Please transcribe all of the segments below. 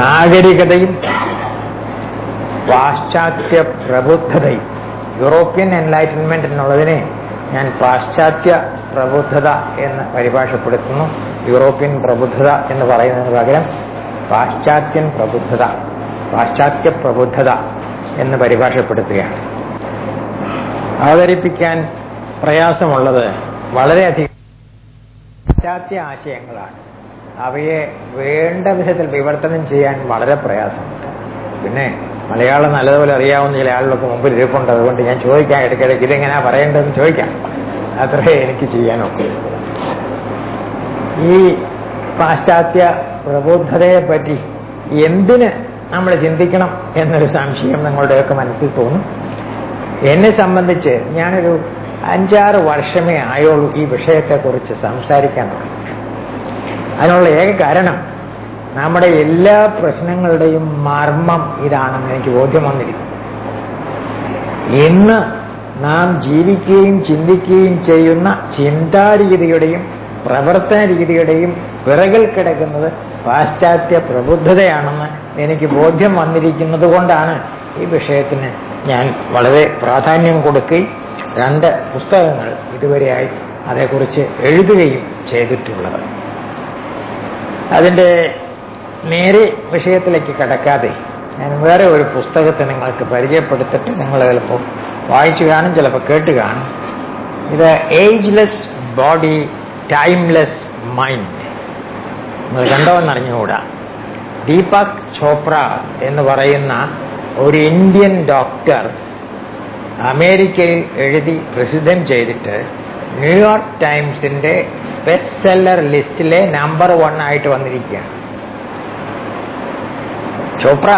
നാഗരികതയും പാശ്ചാത്യ പ്രബുദ്ധതയും European enlightenment എന്നുള്ളതിനെ ഞാൻ പാശ്ചാത്യ പ്രബുദ്ധത എന്ന് പരിഭാഷപ്പെടുത്തുന്നു യൂറോപ്യൻ പ്രബുദ്ധത എന്ന് പറയുന്നതിന് പകരം പാശ്ചാത്യൻ പ്രബുദ്ധത പാശ്ചാത്യ പ്രബുദ്ധത എന്ന് പരിഭാഷപ്പെടുത്തുകയാണ് അവതരിപ്പിക്കാൻ പ്രയാസമുള്ളത് വളരെയധികം പാശ്ചാത്യ ആശയങ്ങളാണ് അവയെ വേണ്ട വിധത്തിൽ വിവർത്തനം ചെയ്യാൻ വളരെ പ്രയാസമുണ്ട് പിന്നെ മലയാളം നല്ലതുപോലെ അറിയാവുന്ന ചില ആളുകൾക്ക് മുമ്പിൽ ഇരിപ്പുണ്ട് അതുകൊണ്ട് ഞാൻ ചോദിക്കാം ഇടയ്ക്കിടയ്ക്ക് ഇതെങ്ങനെയാ പറയേണ്ടതെന്ന് ചോദിക്കാം അത്രേ എനിക്ക് ചെയ്യാനൊക്കെ ഈ പാശ്ചാത്യ പ്രബുദ്ധതയെ പറ്റി എന്തിന് നമ്മൾ ചിന്തിക്കണം എന്നൊരു സംശയം നിങ്ങളുടെയൊക്കെ മനസ്സിൽ തോന്നും എന്നെ സംബന്ധിച്ച് ഞാനൊരു അഞ്ചാറ് വർഷമേ ആയുള്ളൂ ഈ വിഷയത്തെക്കുറിച്ച് സംസാരിക്കാൻ തുടങ്ങി അതിനുള്ള ഏക കാരണം നമ്മുടെ എല്ലാ പ്രശ്നങ്ങളുടെയും മർമ്മം ഇതാണെന്ന് എനിക്ക് ബോധ്യം വന്നിരിക്കുന്നു ഇന്ന് നാം ജീവിക്കുകയും ചിന്തിക്കുകയും ചെയ്യുന്ന ചിന്താരീതിയുടെയും പ്രവർത്തന രീതിയുടെയും പിറകിൽ കിടക്കുന്നത് പാശ്ചാത്യ പ്രബുദ്ധതയാണെന്ന് എനിക്ക് ബോധ്യം വന്നിരിക്കുന്നത് കൊണ്ടാണ് ഈ വിഷയത്തിന് ഞാൻ വളരെ പ്രാധാന്യം കൊടുക്കുകയും രണ്ട് പുസ്തകങ്ങൾ ഇതുവരെയായി അതേക്കുറിച്ച് എഴുതുകയും ചെയ്തിട്ടുള്ളത് അതിൻ്റെ നേരെ വിഷയത്തിലേക്ക് കടക്കാതെ ഞാൻ വേറെ ഒരു പുസ്തകത്തെ നിങ്ങൾക്ക് പരിചയപ്പെടുത്തിട്ട് നിങ്ങൾ ചിലപ്പോൾ വായിച്ചു കാണും ചിലപ്പോൾ കേട്ട് കാണും ഇത് ഏജ്ലെസ് ബോഡി ടൈംലെസ് മൈൻഡ് നിങ്ങൾ കണ്ടോന്ന് അറിഞ്ഞുകൂടാ ദീപക് ചോപ്ര എന്ന് പറയുന്ന ഒരു ഇന്ത്യൻ ഡോക്ടർ അമേരിക്കയിൽ എഴുതി പ്രസിദ്ധം ചെയ്തിട്ട് ന്യൂയോർക്ക് ടൈംസിന്റെ ബെസ്റ്റ് സെല്ലർ ലിസ്റ്റിലെ നമ്പർ വൺ ആയിട്ട് വന്നിരിക്കുകയാണ് ചോപ്ര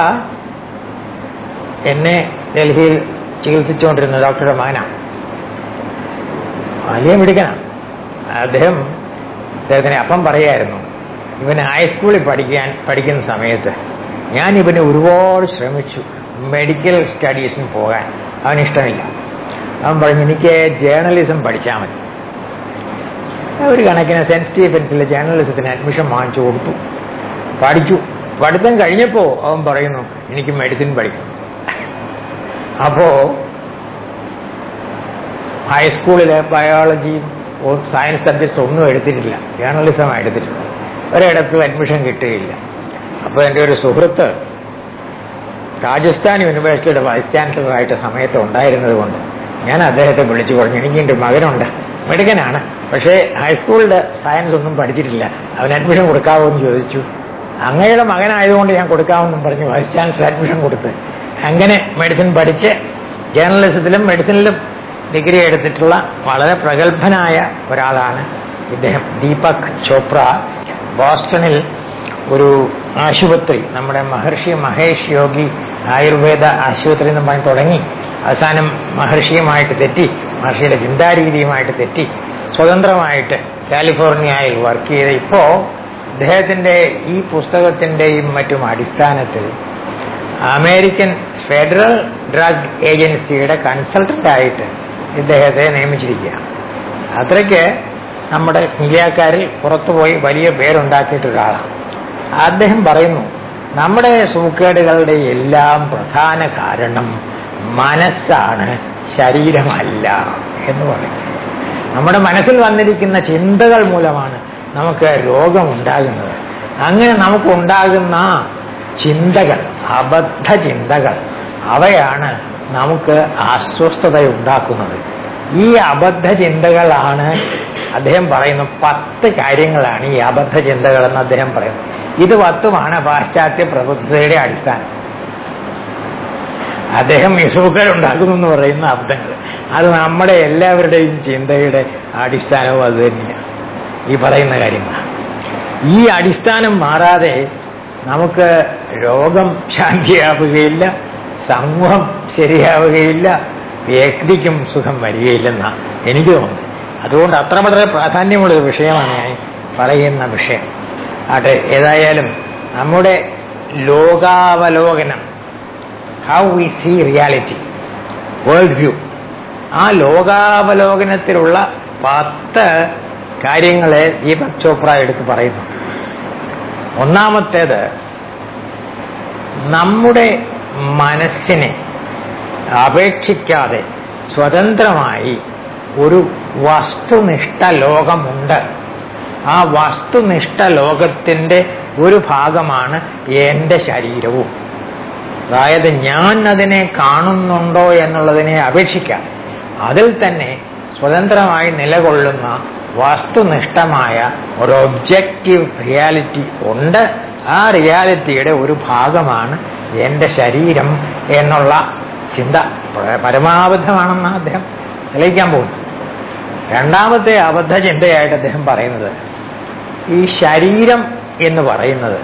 എന്നെ ഡൽഹിയിൽ ചികിത്സിച്ചുകൊണ്ടിരുന്ന ഡോക്ടറുടെ മകനാണ് വലിയ മിടുക്കനാണ് അദ്ദേഹം അദ്ദേഹത്തിന് അപ്പം പറയായിരുന്നു ഇവന് ഹൈസ്കൂളിൽ പഠിക്കാൻ പഠിക്കുന്ന സമയത്ത് ഞാൻ ഇവന് ഒരുപാട് ശ്രമിച്ചു മെഡിക്കൽ സ്റ്റഡീസിന് പോകാൻ അവനിഷ്ടമില്ല അവൻ പറഞ്ഞു എനിക്ക് ജേർണലിസം പഠിച്ചാൽ മതി ഒരു കണക്കിന് സെന്റ് സ്റ്റീഫൻസിലെ ജേർണലിസത്തിന് അഡ്മിഷൻ വാങ്ങിച്ചു കൊടുത്തു പഠിച്ചു പഠിത്തം കഴിഞ്ഞപ്പോ അവൻ പറയുന്നു എനിക്ക് മെഡിസിൻ പഠിക്കണം അപ്പോ ഹൈസ്കൂളിലെ ബയോളജിയും സയൻസ് സബ്ജക്ട്സ് ഒന്നും എടുത്തിട്ടില്ല ജേർണലിസം എടുത്തിട്ടില്ല ഒരിടത്തും അഡ്മിഷൻ കിട്ടുകയില്ല അപ്പോൾ എൻ്റെ ഒരു സുഹൃത്ത് രാജസ്ഥാൻ യൂണിവേഴ്സിറ്റിയുടെ വൈസ് ചാൻസലറായിട്ട് സമയത്ത് ഉണ്ടായിരുന്നത് കൊണ്ട് ഞാൻ അദ്ദേഹത്തെ വിളിച്ചു പറഞ്ഞു എനിക്ക് എൻ്റെ മകനുണ്ട് മിടുക്കനാണ് പക്ഷേ ഹൈസ്കൂളിന്റെ സയൻസ് ഒന്നും പഠിച്ചിട്ടില്ല അവന് അഡ്മിഷൻ കൊടുക്കാവോ എന്ന് ചോദിച്ചു അങ്ങയുടെ മകനായതുകൊണ്ട് ഞാൻ കൊടുക്കാമെന്നും പറഞ്ഞു വൈസ് ചാൻസലർ അഡ്മിഷൻ കൊടുത്ത് അങ്ങനെ മെഡിസിൻ പഠിച്ച് ജേർണലിസത്തിലും മെഡിസിനിലും ഡിഗ്രി എടുത്തിട്ടുള്ള വളരെ പ്രഗത്ഭനായ ഒരാളാണ് ഇദ്ദേഹം ദീപക് ചോപ്ര ബോസ്റ്റണിൽ ഒരു ആശുപത്രി നമ്മുടെ മഹർഷി മഹേഷ് യോഗി ആയുർവേദ ആശുപത്രി എന്ന് പറഞ്ഞ് തുടങ്ങി അവസാനം മഹർഷിയുമായിട്ട് തെറ്റി മഹർഷിയുടെ ചിന്താരീതിയുമായിട്ട് തെറ്റി സ്വതന്ത്രമായിട്ട് കാലിഫോർണിയയിൽ വർക്ക് ചെയ്ത ഇപ്പോ അദ്ദേഹത്തിന്റെ ഈ പുസ്തകത്തിന്റെയും മറ്റും അടിസ്ഥാനത്തിൽ അമേരിക്കൻ ഫെഡറൽ ഡ്രഗ് ഏജൻസിയുടെ കൺസൾട്ടന്റ് ആയിട്ട് ഇദ്ദേഹത്തെ നിയമിച്ചിരിക്കുകയാണ് അത്രയ്ക്ക് നമ്മുടെ ഇന്ത്യക്കാരിൽ പുറത്തുപോയി വലിയ പേരുണ്ടാക്കിയിട്ട് ഒരാളാണ് അദ്ദേഹം പറയുന്നു നമ്മുടെ സൂക്കേടുകളുടെ എല്ലാം പ്രധാന കാരണം മനസ്സാണ് ശരീരമല്ല എന്ന് പറയും നമ്മുടെ മനസ്സിൽ വന്നിരിക്കുന്ന ചിന്തകൾ മൂലമാണ് നമുക്ക് രോഗമുണ്ടാകുന്നത് അങ്ങനെ നമുക്കുണ്ടാകുന്ന ചിന്തകൾ അബദ്ധ ചിന്തകൾ അവയാണ് നമുക്ക് അസ്വസ്ഥതയുണ്ടാക്കുന്നത് ഈ അബദ്ധ ചിന്തകളാണ് അദ്ദേഹം പറയുന്നു പത്ത് കാര്യങ്ങളാണ് ഈ അബദ്ധ ചിന്തകളെന്ന് അദ്ദേഹം പറയുന്നു ഇത് പത്തുമാണ് പാശ്ചാത്യ പ്രബുദ്ധതയുടെ അടിസ്ഥാനം അദ്ദേഹം മിസൂക്കൽ ഉണ്ടാക്കുന്നു എന്ന് പറയുന്ന അബദ്ധങ്ങൾ അത് നമ്മുടെ എല്ലാവരുടെയും ചിന്തയുടെ അടിസ്ഥാനവും അത് തന്നെയാണ് ഈ പറയുന്ന കാര്യങ്ങളാണ് ഈ അടിസ്ഥാനം മാറാതെ നമുക്ക് രോഗം ശാന്തിയാവുകയില്ല സമൂഹം ശരിയാവുകയില്ല വ്യക്തിക്കും സുഖം വരികയില്ലെന്നാണ് എനിക്ക് തോന്നുന്നത് അതുകൊണ്ട് അത്ര വളരെ പ്രാധാന്യമുള്ള ഒരു വിഷയമാണ് ഞാൻ പറയുന്ന വിഷയം ആട്ടെ ഏതായാലും നമ്മുടെ ലോകാവലോകനം how we see reality world view ആ ലോകാവലോകനത്തിലുള്ള പത്ത് കാര്യങ്ങളെ ദീപക് ചോപ്ര എടുത്ത് പറയുന്നു ഒന്നാമത്തേത് നമ്മുടെ മനസ്സിനെ അപേക്ഷിക്കാതെ സ്വതന്ത്രമായി ഒരു വസ്തുനിഷ്ഠ ലോകമുണ്ട് ആ വസ്തുനിഷ്ഠ ലോകത്തിന്റെ ഒരു ഭാഗമാണ് എന്റെ ശരീരവും അതായത് ഞാൻ അതിനെ കാണുന്നുണ്ടോ എന്നുള്ളതിനെ അപേക്ഷിക്കാം അതിൽ തന്നെ സ്വതന്ത്രമായി നിലകൊള്ളുന്ന വസ്തുനിഷ്ഠമായ ഒരു ഒബ്ജക്റ്റീവ് റിയാലിറ്റി ഉണ്ട് ആ റിയാലിറ്റിയുടെ ഒരു ഭാഗമാണ് എന്റെ ശരീരം എന്നുള്ള ചിന്ത പരമാബദ്ധമാണെന്ന് അദ്ദേഹം തെളിയിക്കാൻ പോകുന്നു രണ്ടാമത്തെ അബദ്ധ ചിന്തയായിട്ട് അദ്ദേഹം പറയുന്നത് ഈ ശരീരം എന്ന് പറയുന്നത്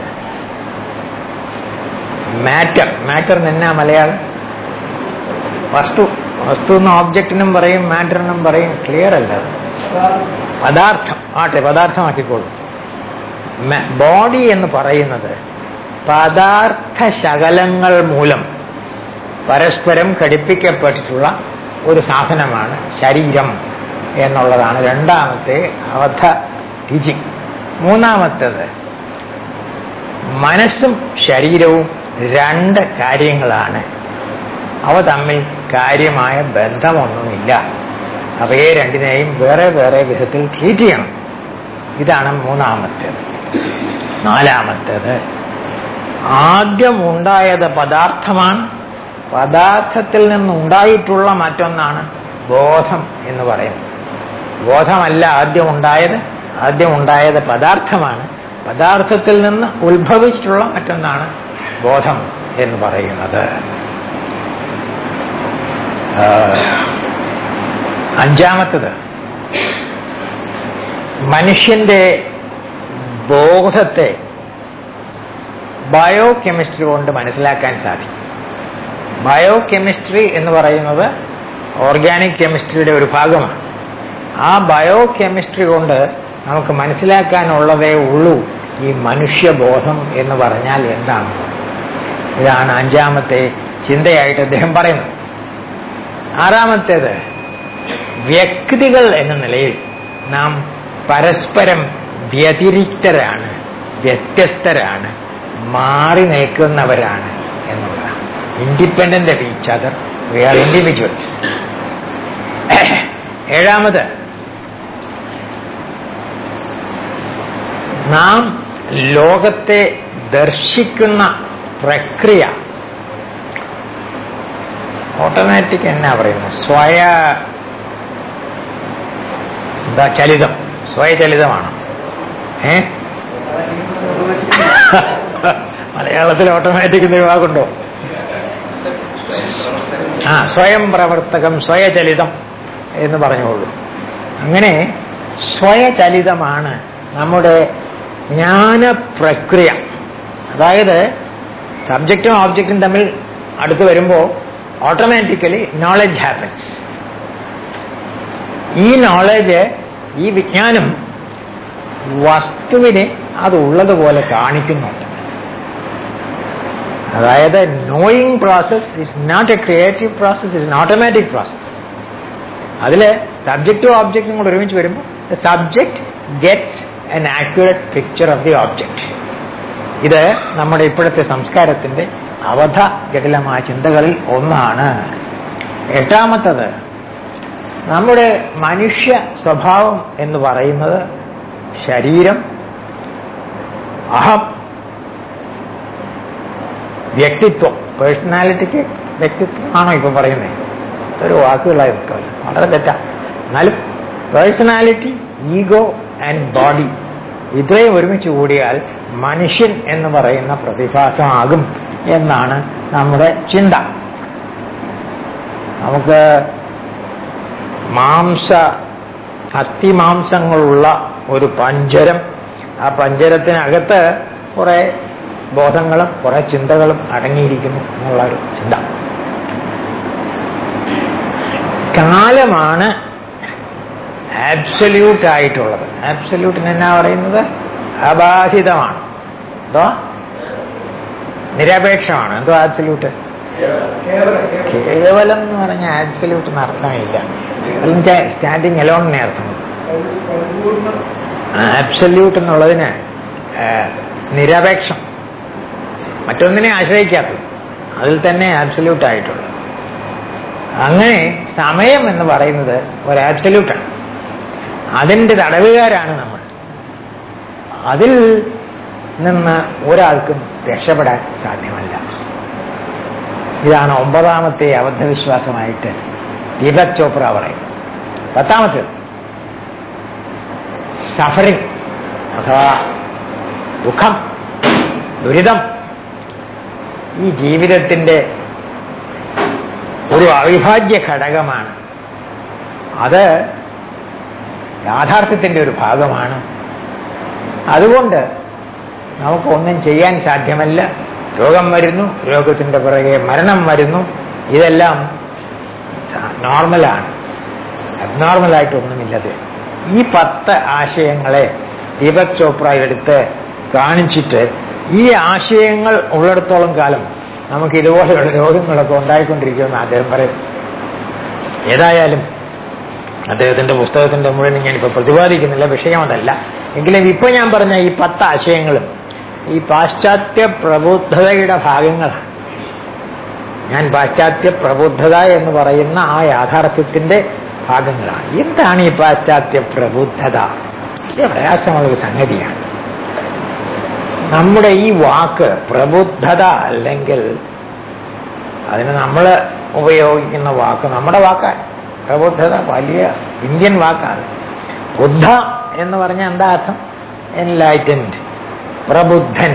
മാറ്റർ മാറ്റർ എന്നാ മലയാളം വസ്തു വസ്തു എന്ന ഓബ്ജക്റ്റിനും പറയും മാറ്ററിനും പറയും ക്ലിയർ അല്ല അത്. പദാർത്ഥം ആട്ടെ പദാർത്ഥമാക്കിക്കോളൂ ബോഡി എന്ന് പറയുന്നത് പദാർത്ഥ ശകലങ്ങൾ മൂലം പരസ്പരം ഘടിപ്പിക്കപ്പെട്ടിട്ടുള്ള ഒരു സാധനമാണ് ശരീരം എന്നുള്ളതാണ് രണ്ടാമത്തെ അബദ്ധ ടീച്ചിങ് മൂന്നാമത്തേത് മനസ്സും ശരീരവും രണ്ട് കാര്യങ്ങളാണ് അവ തമ്മിൽ കാര്യമായ ബന്ധമൊന്നുമില്ല അവയെ രണ്ടിനെയും വേറെ വേറെ വിധത്തിൽ ട്രീറ്റ് ചെയ്യണം ഇതാണ് മൂന്നാമത്തേത് നാലാമത്തേത് ആദ്യം ഉണ്ടായത് പദാർത്ഥമാണ് പദാർത്ഥത്തിൽ നിന്നുണ്ടായിട്ടുള്ള മറ്റൊന്നാണ് ബോധം എന്ന് പറയുന്നത് ബോധമല്ല ആദ്യം ഉണ്ടായത് ആദ്യം ഉണ്ടായത് പദാർത്ഥമാണ് പദാർത്ഥത്തിൽ നിന്ന് ഉത്ഭവിച്ചിട്ടുള്ള മറ്റൊന്നാണ് ബോധം എന്ന് പറയുന്നത് ആ, അഞ്ചാമത്തത് മനുഷ്യന്റെ ബോധത്തെ ബയോ കെമിസ്ട്രി കൊണ്ട് മനസ്സിലാക്കാൻ സാധിക്കും ബയോ കെമിസ്ട്രി എന്ന് പറയുന്നത് ഓർഗാനിക് കെമിസ്ട്രിയുടെ ഒരു ഭാഗമാണ് ആ ബയോ കെമിസ്ട്രി കൊണ്ട് നമുക്ക് മനസ്സിലാക്കാനുള്ളതേ ഉള്ളൂ ഈ മനുഷ്യബോധം എന്ന് പറഞ്ഞാൽ എന്താണ് ഇതാണ് അഞ്ചാമത്തെ ചിന്തയായിട്ട് അദ്ദേഹം പറയുന്നത് ആറാമത്തേത് വ്യക്തികൾ എന്ന നിലയിൽ നാം പരസ്പരം വ്യതിരിക്തരാണ് വ്യത്യസ്തരാണ് മാറി നിൽക്കുന്നവരാണ് എന്നുള്ളതാണ് independent of each other we are individuals ഏഴാമത് നാം ലോകത്തെ ദർശിക്കുന്ന പ്രക്രിയ ഓട്ടോമാറ്റിക് എന്നാ പറയുന്നത് സ്വയ എന്താ ചലിതം സ്വയചലിതമാണ് ഏ മലയാളത്തിൽ ഓട്ടോമാറ്റിക് എന്ന വാക്കുണ്ടോ ആ സ്വയം പ്രവർത്തകം സ്വയചലിതം എന്ന് പറഞ്ഞോളൂ അങ്ങനെ സ്വയചലിതമാണ് നമ്മുടെ ജ്ഞാന പ്രക്രിയ അതായത് സബ്ജക്റ്റും ഓബ്ജക്റ്റും തമ്മിൽ അടുത്ത് വരുമ്പോൾ ഓട്ടോമാറ്റിക്കലി നോളജ് ഹാപ്പൻസ് ഈ നോളജ് ഈ വിജ്ഞാനം വസ്തുവിനെ അത് ഉള്ളതുപോലെ കാണിക്കുന്നുണ്ട് അതായത് knowing process is not a creative process is automatic process അതിൽ സബ്ജക്റ്റും ഓബ്ജക്റ്റും കൂടെ ഒരുമിച്ച് വരുമ്പോൾ the subject gets an accurate picture of the object ഇത് നമ്മുടെ ഇപ്പോഴത്തെ സംസ്കാരത്തിന്റെ അവധ ജടിലമായ ചിന്തകളിൽ ഒന്നാണ് എട്ടാമത്തത് നമ്മുടെ മനുഷ്യ സ്വഭാവം എന്ന് പറയുന്നത് ശരീരം അഹം വ്യക്തിത്വം പേഴ്സണാലിറ്റിക്ക് വ്യക്തിത്വമാണോ ഇപ്പം പറയുന്നത് ഒരു വാക്കുകളായി നിൽക്കില്ല വളരെ തെറ്റാ എന്നാലും പേഴ്സണാലിറ്റി ഈഗോ ആൻഡ് ബോഡി ഇത്രയും ഒരുമിച്ച് കൂടിയാൽ മനുഷ്യൻ എന്ന് പറയുന്ന പ്രതിഭാസമാകും എന്നാണ് നമ്മുടെ ചിന്ത നമുക്ക് മാംസ അസ്ഥിമാംസങ്ങളുള്ള ഒരു പഞ്ചരം ആ പഞ്ചരത്തിനകത്ത് കുറെ ബോധങ്ങളും കുറെ ചിന്തകളും അടങ്ങിയിരിക്കുന്നു എന്നുള്ള ഒരു ചിന്ത കാലമാണ് ആബ്സല്യൂട്ട് ആയിട്ടുള്ളത് ആബ്സല്യൂട്ടിന് എന്നാ പറയുന്നത് അബാധിതമാണ് എന്തോ നിരപേക്ഷമാണ് എന്തോ ആബ്സല്യൂട്ട് കേവലം എന്ന് പറഞ്ഞ ആബ്സല്യൂട്ട് അർത്ഥമില്ല അല്ലെങ്കിൽ സ്റ്റാൻഡിങ് എലോണിനെ അർത്ഥം ആബ്സല്യൂട്ട് എന്നുള്ളതിന് നിരപേക്ഷം മറ്റൊന്നിനെ ആശ്രയിക്കാത്തത് അതിൽ തന്നെ ആബ്സല്യൂട്ട് ആയിട്ടുള്ളത് അങ്ങനെ സമയം എന്ന് പറയുന്നത് ഒരു ആബ്സല്യൂട്ടാണ് അതിൻ്റെ തടവുകാരാണ് നമ്മൾ അതിൽ നിന്ന് ഒരാൾക്കും രക്ഷപ്പെടാൻ സാധ്യമല്ല ഇതാണ് ഒമ്പതാമത്തെ അബദ്ധവിശ്വാസമായിട്ട് ദീപക് ചോപ്ര പറയും പത്താമത്തേത് സഫറിങ് അഥവാ ദുഃഖം ദുരിതം ഈ ജീവിതത്തിൻ്റെ ഒരു അവിഭാജ്യ ഘടകമാണ് അത് യാഥാർത്ഥ്യത്തിൻ്റെ ഒരു ഭാഗമാണ് അതുകൊണ്ട് നമുക്കൊന്നും ചെയ്യാൻ സാധ്യമല്ല രോഗം വരുന്നു രോഗത്തിൻ്റെ പുറകെ മരണം വരുന്നു ഇതെല്ലാം നോർമലാണ് അബ്നോർമലായിട്ടൊന്നുമില്ലത് ഈ പത്ത് ആശയങ്ങളെ ദീപക് ചോപ്ര എടുത്ത് കാണിച്ചിട്ട് ഈ ആശയങ്ങൾ ഉള്ളിടത്തോളം കാലം നമുക്ക് ഇതുപോലെയുള്ള രോഗങ്ങളൊക്കെ ഉണ്ടായിക്കൊണ്ടിരിക്കുമെന്ന് അദ്ദേഹം പറയും ഏതായാലും അദ്ദേഹത്തിന്റെ പുസ്തകത്തിന്റെ മുഴുവൻ ഞാനിപ്പോൾ പ്രതിപാദിക്കുന്നില്ല വിഷയം അതല്ല എങ്കിലും ഇപ്പൊ ഞാൻ പറഞ്ഞ ഈ പത്ത് ആശയങ്ങളും ഈ പാശ്ചാത്യ പ്രബുദ്ധതയുടെ ഭാഗങ്ങളാണ് ഞാൻ പാശ്ചാത്യ പ്രബുദ്ധത എന്ന് പറയുന്ന ആ യാഥാർത്ഥ്യത്തിന്റെ ഭാഗങ്ങളാണ് എന്താണ് ഈ പാശ്ചാത്യ പ്രബുദ്ധത ഇത് പ്രയാസമുള്ളൊരു സംഗതിയാണ് നമ്മുടെ ഈ വാക്ക് പ്രബുദ്ധത അല്ലെങ്കിൽ അതിന് നമ്മൾ ഉപയോഗിക്കുന്ന വാക്ക് നമ്മുടെ വാക്കാണ് പ്രബുദ്ധത വലിയ ഇന്ത്യൻ വാക്കാണ് ബുദ്ധ എന്ന് പറഞ്ഞാൽ എന്താ അർത്ഥം എൻലൈറ്റൻഡ് പ്രബുദ്ധൻ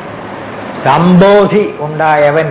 സംബോധി ഉണ്ടായവൻ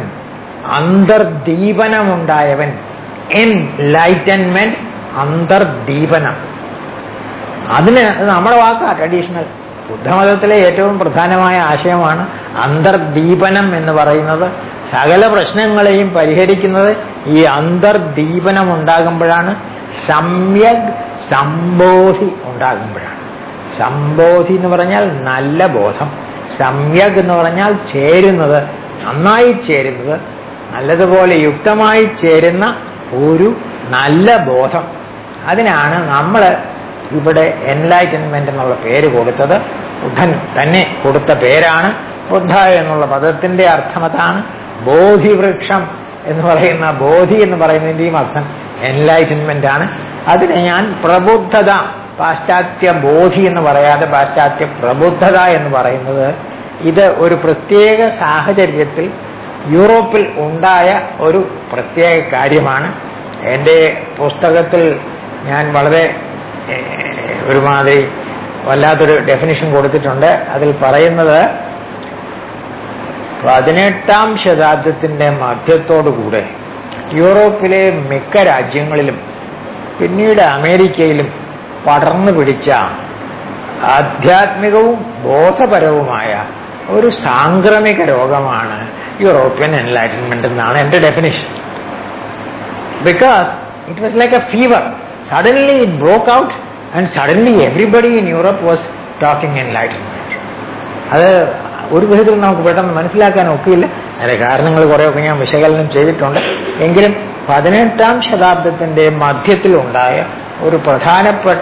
അന്തർദീപനമുണ്ടായവൻ എൻലൈറ്റൻമെന്റ് അന്തർദീപനം അതിന് അത് നമ്മുടെ വാക്കാ ട്രഡീഷണൽ ബുദ്ധമതത്തിലെ ഏറ്റവും പ്രധാനമായ ആശയമാണ് അന്തർദീപനം എന്ന് പറയുന്നത് സകല പ്രശ്നങ്ങളെയും പരിഹരിക്കുന്നത് ഈ അന്തർദീപനം ഉണ്ടാകുമ്പോഴാണ് സമ്യക് സംബോധി ഉണ്ടാകുമ്പോഴാണ് സംബോധി എന്ന് പറഞ്ഞാൽ നല്ല ബോധം സമ്യക് എന്ന് പറഞ്ഞാൽ ചേരുന്നത് നന്നായി ചേരുന്നത് നല്ലതുപോലെ യുക്തമായി ചേരുന്ന ഒരു നല്ല ബോധം അതിനാണ് നമ്മൾ ഇവിടെ എൻലൈറ്റൻമെന്റ് എന്നുള്ള പേര് കൊടുത്തത് ബുദ്ധൻ തന്നെ കൊടുത്ത പേരാണ് ബുദ്ധ എന്നുള്ള പദത്തിന്റെ അർത്ഥം അതാണ് ബോധിവൃക്ഷം എന്ന് പറയുന്ന ബോധി എന്ന് പറയുന്നതിന്റെയും അർത്ഥം എൻലൈറ്റൻമെന്റ് ആണ് അതിനെ ഞാൻ പ്രബുദ്ധത പാശ്ചാത്യ ബോധി എന്ന് പറയാതെ പാശ്ചാത്യ പ്രബുദ്ധത എന്ന് പറയുന്നത് ഇത് ഒരു പ്രത്യേക സാഹചര്യത്തിൽ യൂറോപ്പിൽ ഉണ്ടായ ഒരു പ്രത്യേക കാര്യമാണ് എൻ്റെ പുസ്തകത്തിൽ ഞാൻ വളരെ ഒരുമാതിരി വല്ലാത്തൊരു ഡെഫിനിഷൻ കൊടുത്തിട്ടുണ്ട് അതിൽ പറയുന്നത് പതിനെട്ടാം ശതാബ്ദത്തിന്റെ മധ്യത്തോടുകൂടെ യൂറോപ്പിലെ മിക്ക രാജ്യങ്ങളിലും പിന്നീട് അമേരിക്കയിലും പടർന്നു പിടിച്ച ആധ്യാത്മികവും ബോധപരവുമായ ഒരു സാംക്രമിക രോഗമാണ് യൂറോപ്യൻ എൻലൈറ്റൻമെന്റ് എന്നാണ് എൻ്റെ definition because it was like a fever suddenly it broke out and suddenly everybody in Europe was talking enlightenment അത് ഒരു വിധത്തിൽ നമുക്ക് പെട്ടെന്ന് മനസ്സിലാക്കാൻ ഒക്കില്ല അതിന്റെ കാരണങ്ങൾ കുറേയൊക്കെ ഞാൻ വിശകലനം ചെയ്തിട്ടുണ്ട് എങ്കിലും പതിനെട്ടാം ശതാബ്ദത്തിന്റെ മധ്യത്തിലുണ്ടായ ഒരു പ്രധാനപ്പെട്ട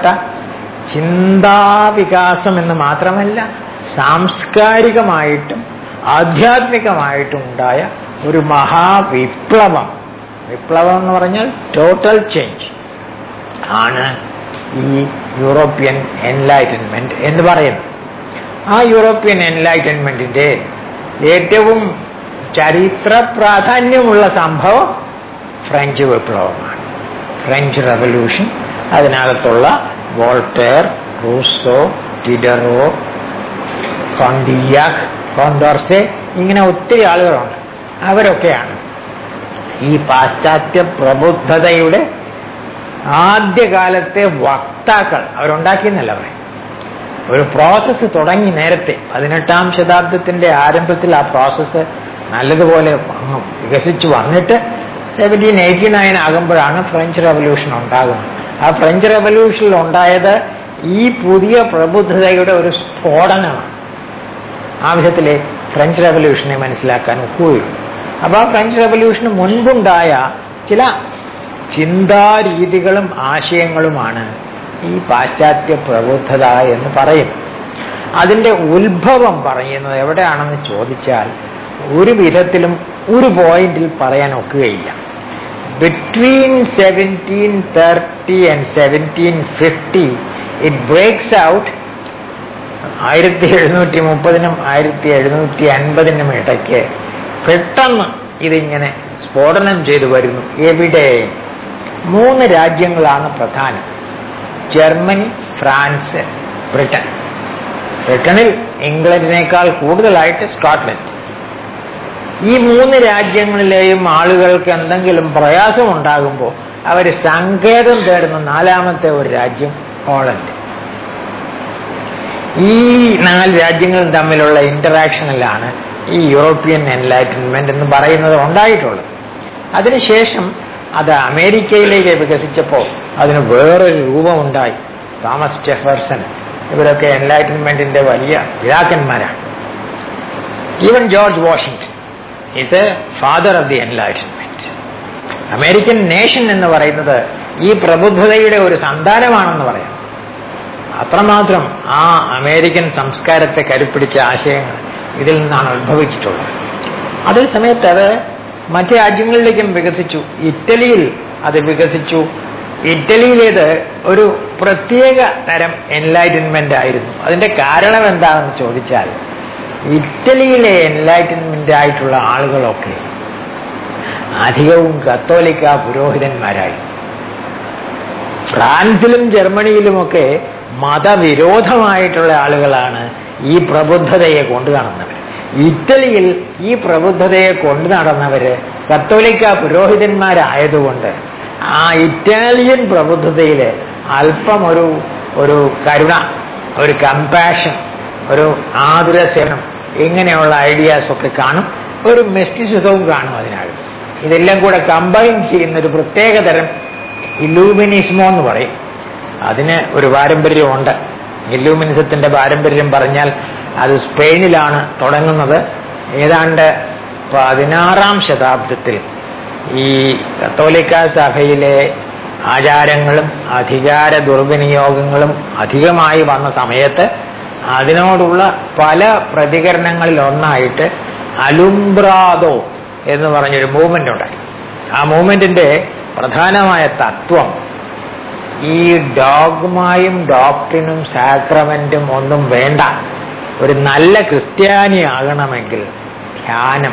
ചിന്താവികാസം എന്ന് മാത്രമല്ല സാംസ്കാരികമായിട്ടും ആധ്യാത്മികമായിട്ടും ഉണ്ടായ ഒരു മഹാവിപ്ലവം വിപ്ലവം എന്ന് പറഞ്ഞാൽ ടോട്ടൽ ചേഞ്ച് ആണ് ഈ യൂറോപ്യൻ എൻലൈറ്റൻമെന്റ് എന്ന് പറയുന്നത് ആ യൂറോപ്യൻ എൻലൈറ്റൻമെന്റിന്റെ ഏറ്റവും ചരിത്ര പ്രാധാന്യമുള്ള സംഭവം ഫ്രഞ്ച് വിപ്ലവമാണ് ഫ്രഞ്ച് റവല്യൂഷൻ അതിനകത്തുള്ള Voltaire Rousseau Diderot Condillac Condorcet ഇങ്ങനെ ഒത്തിരി ആളുകളുണ്ട് അവരൊക്കെയാണ് ഈ പാശ്ചാത്യ പ്രബുദ്ധതയുടെ ആദ്യകാലത്തെ വക്താക്കൾ അവരുണ്ടാക്കിയെന്നല്ല പറയും ഒരു പ്രോസസ്സ് തുടങ്ങി നേരത്തെ പതിനെട്ടാം ശതാബ്ദത്തിന്റെ ആരംഭത്തിൽ ആ പ്രോസസ്സ് നല്ലതുപോലെ അങ്ങ് വികസിച്ചു വന്നിട്ട് സെവൻറ്റീൻ എയ്റ്റി നയൻ ആകുമ്പോഴാണ് ഫ്രഞ്ച് റവല്യൂഷൻ ഉണ്ടാകുന്നത് ആ ഫ്രഞ്ച് റവല്യൂഷനിൽ ഉണ്ടായത് ഈ പുതിയ പ്രബുദ്ധതയുടെ ഒരു സ്ഫോടനമാണ് ആ വിധത്തിലെ ഫ്രഞ്ച് റവല്യൂഷനെ മനസ്സിലാക്കാൻ ഒക്കുകയുള്ളൂ അപ്പോൾ ആ ഫ്രഞ്ച് റവല്യൂഷന് മുൻപുണ്ടായ ചില ചിന്താരീതികളും ആശയങ്ങളുമാണ് ഈ പാശ്ചാത്യ പ്രബുദ്ധത എന്ന് പറയും അതിന്റെ ഉത്ഭവം പറയുന്നത് എവിടെയാണെന്ന് ചോദിച്ചാൽ ഒരു വിധത്തിലും ഒരു പോയിന്റിൽ പറയാൻ ഒക്കുകയില്ല between seventeen thirty and seventeen fifty it breaks out ആയിരത്തി എഴുന്നൂറ്റി മുപ്പതിനും ആയിരത്തി എഴുന്നൂറ്റി അൻപതിനും ഇടയ്ക്ക് പെട്ടെന്ന് ഇതിങ്ങനെ സ്ഫോടനം ചെയ്തു വരുന്നു എവിടെ മൂന്ന് രാജ്യങ്ങളാണ് പ്രധാനം ജർമ്മനി ഫ്രാൻസ് ബ്രിട്ടൻ ബ്രിട്ടനിൽ ഇംഗ്ലണ്ടിനേക്കാൾ കൂടുതലായിട്ട് സ്കോട്ട്ലൻഡ് ഈ മൂന്ന് രാജ്യങ്ങളിലെയും ആളുകൾക്ക് എന്തെങ്കിലും പ്രയാസമുണ്ടാകുമ്പോൾ അവർ സങ്കേതം തേടുന്ന നാലാമത്തെ ഒരു രാജ്യം ഹോളണ്ട് ഈ നാല് രാജ്യങ്ങളും തമ്മിലുള്ള ഇന്ററാക്ഷനിലാണ് ഈ യൂറോപ്യൻ എൻലൈറ്റൻമെന്റ് എന്ന് പറയുന്നത് ഉണ്ടായിട്ടുള്ളത് അതിനുശേഷം അത് അമേരിക്കയിലേക്ക് വികസിച്ചപ്പോൾ അതിന് വേറൊരു രൂപമുണ്ടായി തോമസ് ജെഫേഴ്സൺ ഇവരൊക്കെ എൻലൈറ്റൻമെന്റിന്റെ വലിയ പിതാക്കന്മാരാണ് even George Washington is a father of the enlightenment American nation എന്ന് പറയുന്നത് ഈ പ്രബുദ്ധതയുടെ ഒരു സന്താനമാണെന്ന് പറയാം അത്രമാത്രം ആ അമേരിക്കൻ സംസ്കാരത്തെ കരുപ്പിടിച്ച ആശയങ്ങൾ ഇതിൽ നിന്നാണ് ഉത്ഭവിച്ചിട്ടുള്ളത് അതേ സമയത്ത് അത് മറ്റ് രാജ്യങ്ങളിലേക്കും വികസിച്ചു ഇറ്റലിയിൽ അത് വികസിച്ചു ഇറ്റലിയിലേത് ഒരു പ്രത്യേക തരം എൻലൈറ്റൻമെന്റ് ആയിരുന്നു അതിന്റെ കാരണം എന്താണെന്ന് ചോദിച്ചാൽ ഇറ്റലിയിലെ എൻലൈറ്റൻമെന്റ് ആയിട്ടുള്ള ആളുകളൊക്കെ അധികവും കത്തോലിക്ക പുരോഹിതന്മാരായി ഫ്രാൻസിലും ജർമ്മനിയിലുമൊക്കെ മതവിരോധമായിട്ടുള്ള ആളുകളാണ് ഈ പ്രബുദ്ധതയെ കൊണ്ടു നടന്നവർ ഇറ്റലിയിൽ ഈ പ്രബുദ്ധതയെ കൊണ്ടു നടന്നവര് കത്തോലിക്ക പുരോഹിതന്മാരായതുകൊണ്ട് ആ ഇറ്റാലിയൻ പ്രബുദ്ധതയില് അല്പം ഒരു ഒരു കരുണ ഒരു കമ്പാഷൻ ഒരു ആതുര സേവനം ഇങ്ങനെയുള്ള ഐഡിയാസ് ഒക്കെ കാണും ഒരു മെസ്റ്റിസിസവും കാണും അതിനകത്ത് ഇതെല്ലാം കൂടെ കമ്പൈൻ ചെയ്യുന്ന ഒരു പ്രത്യേക തരം ഇലൂമിനിസ്മോ എന്ന് പറയും അതിന് ഒരു പാരമ്പര്യമുണ്ട് ഇല്ലൂമിനിസത്തിന്റെ പാരമ്പര്യം പറഞ്ഞാൽ അത് സ്പെയിനിലാണ് തുടങ്ങുന്നത് ഏതാണ്ട് പതിനാറാം ശതാബ്ദത്തിൽ ഈ കത്തോലിക്ക സഭയിലെ ആചാരങ്ങളും അധികാര ദുർവിനിയോഗങ്ങളും അധികമായി വന്ന സമയത്ത് അതിനോടുള്ള പല പ്രതികരണങ്ങളിൽ ഒന്നായിട്ട് അലുംബ്രാദോ എന്ന് പറഞ്ഞൊരു മൂവ്മെന്റ് ഉണ്ടായി ആ മൂവ്മെന്റിന്റെ പ്രധാനമായ തത്വം ഈ ഡോഗ്മായും ഡോക്ടറിനും സാക്രമെന്റും ഒന്നും വേണ്ട ഒരു നല്ല ക്രിസ്ത്യാനി ആകണമെങ്കിൽ ധ്യാനം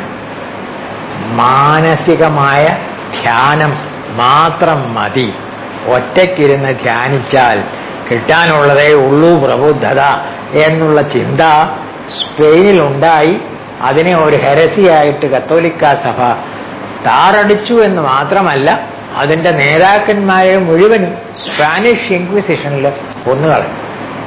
മാനസികമായ ധ്യാനം മാത്രം മതി ഒറ്റയ്ക്കിരുന്ന് ധ്യാനിച്ചാൽ കിട്ടാനുള്ളതേ ഉള്ളൂ പ്രബുദ്ധത എന്നുള്ള ചിന്ത സ്പെയിനിൽ ഉണ്ടായി അതിനെ ഒരു ഹെരസിയായിട്ട് കത്തോലിക്ക സഭ താറടിച്ചു എന്ന് മാത്രമല്ല അതിന്റെ നേതാക്കന്മാരെ മുഴുവനും സ്പാനിഷ് ഇൻക്വിസിഷനിൽ കൊന്നുകളഞ്ഞു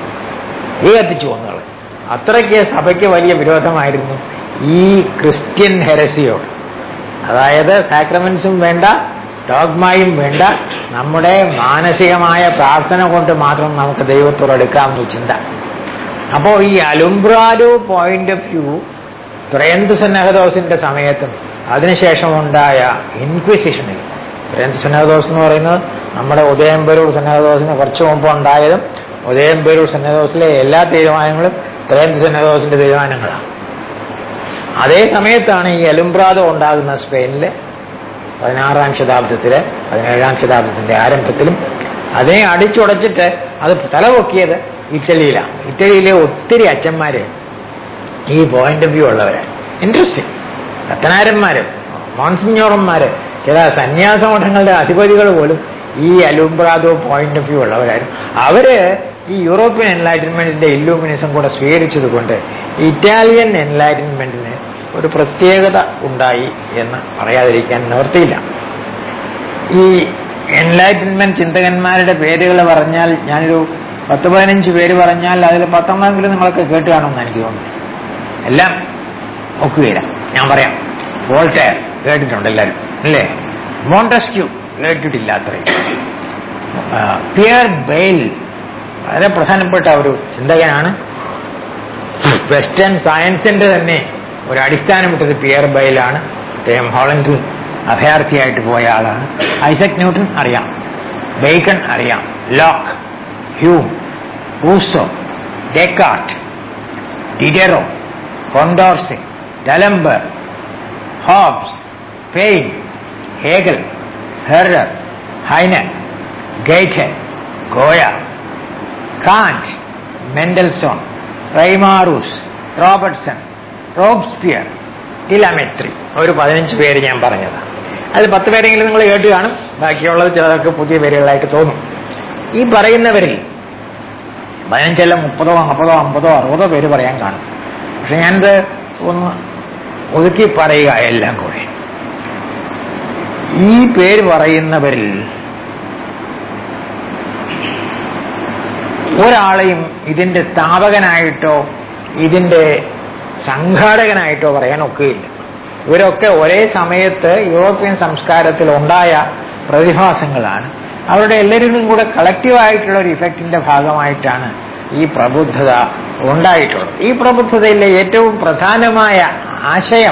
ഈ കത്തിച്ചു കൊന്നുകളഞ്ഞു അത്രയ്ക്ക് സഭയ്ക്ക് വലിയ വിരോധമായിരുന്നു ഈ ക്രിസ്ത്യൻ ഹെരസിയോട് അതായത് സാക്രമെന്റ്സും വേണ്ട ഡോഗ്മായും വേണ്ട നമ്മുടെ മാനസികമായ പ്രാർത്ഥന കൊണ്ട് മാത്രം നമുക്ക് ദൈവത്തോട് എടുക്കാമെന്ന ചിന്ത അപ്പോൾ ഈ അലുംബ്രാലോ പോയിന്റ് ഓഫ് വ്യൂ ത്രയന്ത് സന്നഹദോസിന്റെ സമയത്തും അതിനുശേഷം ഉണ്ടായ ഇൻക്വിസിഷനിൽ ത്രയന്ത് സന്നഹദോസ് എന്ന് പറയുന്നത് നമ്മുടെ ഉദയംപേരൂർ സന്നഹദോസിന് കുറച്ചു മുമ്പ് ഉണ്ടായതും ഉദയംപേരൂർ സന്നഹദോസിലെ എല്ലാ തീരുമാനങ്ങളും ത്രയന്ത് സന്നഹദോസിന്റെ തീരുമാനങ്ങളാണ് അതേ സമയത്താണ് ഈ അലുംബ്രാദം ഉണ്ടാകുന്ന സ്പെയിനിലെ പതിനാറാം ശതാബ്ദത്തിലെ പതിനേഴാം ശതാബ്ദത്തിന്റെ ആരംഭത്തിലും അതിനെ അടിച്ചുടച്ചിട്ട് അത് തലപൊക്കിയത് ഇറ്റലിയിലാണ് ഇറ്റലിയിലെ ഒത്തിരി അച്ഛന്മാര് ഈ പോയിന്റ് ഓഫ് വ്യൂ ഉള്ളവരാണ് ഇൻട്രസ്റ്റിംഗ് കത്തനാരന്മാര് മോൺസിഞ്ഞോറന്മാര് ചില സന്യാസ മഠങ്ങളുടെ അധിപതികൾ പോലും ഈ അലുംബ്രാദോ പോയിന്റ് ഓഫ് വ്യൂ ഉള്ളവരായിരുന്നു അവര് ഈ യൂറോപ്യൻ എൻലൈറ്റൻമെന്റിന്റെ ഇല്ലൂമിനിസം കൂടെ സ്വീകരിച്ചത് കൊണ്ട് ഇറ്റാലിയൻ എൻലൈറ്റൻമെന്റിന് ഒരു പ്രത്യേകത ഉണ്ടായി എന്ന് പറയാതിരിക്കാൻ നിവർത്തിയില്ല ഈ എൻലൈറ്റൻമെന്റ് ചിന്തകന്മാരുടെ പേരുകൾ പറഞ്ഞാൽ ഞാനൊരു പത്ത് പതിനഞ്ച് പേര് പറഞ്ഞാൽ അതിൽ പത്തൊമ്പതെങ്കിലും നിങ്ങളൊക്കെ കേട്ട് കാണുമെന്ന് എനിക്ക് തോന്നുന്നു എല്ലാം ഒക്കുകയില്ല ഞാൻ പറയാം വോൾട്ടയർ കേട്ടിട്ടുണ്ട് എല്ലാവരും അല്ലേ മോണ്ടസ്ക്യൂ കേട്ടിട്ടില്ല അത്രയും പിയർ ബെയിൽ വളരെ പ്രധാനപ്പെട്ട ഒരു ചിന്തകനാണ് വെസ്റ്റേൺ സയൻസിന്റെ തന്നെ ഒരു അടിസ്ഥാനമിട്ടത് പിയർ ബെയിലാണ് അദ്ദേഹം ഹോളണ്ടിൽ അഭയാർത്ഥിയായിട്ട് പോയ ആളാണ് ഐസക് ന്യൂട്ടൺ അറിയാം ബേക്കൺ അറിയാം Locke Hume Rousseau Descartes Diderot Condorcet d'Alembert Hobbes Paine Hegel Herder Heine Goethe Goya Kant Mendelssohn Reimarus Robertson Robespierre ടിലമെട്രി ഒരു പതിനഞ്ച് പേര് ഞാൻ പറഞ്ഞതാണ് അത് പത്ത് പേരെങ്കിലും നിങ്ങൾ കേട്ട് കാണും ബാക്കിയുള്ളത് ചിലതൊക്കെ പുതിയ പേരുകളായിട്ട് തോന്നും ഈ പറയുന്നവരിൽ പതിനഞ്ചല്ല മുപ്പതോ നാൽപ്പതോ അമ്പതോ അറുപതോ പേര് പറയാൻ കാണും പക്ഷെ ഞാനിത് ഒന്ന് ഒതുക്കി പറയുക എല്ലാം കൂടെ ഈ പേര് പറയുന്നവരിൽ ഒരാളെയും ഇതിന്റെ സ്ഥാപകനായിട്ടോ ഇതിന്റെ സംഘാടകനായിട്ടോ പറയാൻ ഒക്കുകയില്ല ഇവരൊക്കെ ഒരേ സമയത്ത് യൂറോപ്യൻ സംസ്കാരത്തിൽ ഉണ്ടായ പ്രതിഭാസങ്ങളാണ് അവരുടെ എല്ലാവരുടെയും കൂടെ കളക്റ്റീവായിട്ടുള്ള ഒരു ഇഫക്റ്റിന്റെ ഭാഗമായിട്ടാണ് ഈ പ്രബുദ്ധത ഉണ്ടായിട്ടുള്ളത് ഈ പ്രബുദ്ധതയിലെ ഏറ്റവും പ്രധാനമായ ആശയം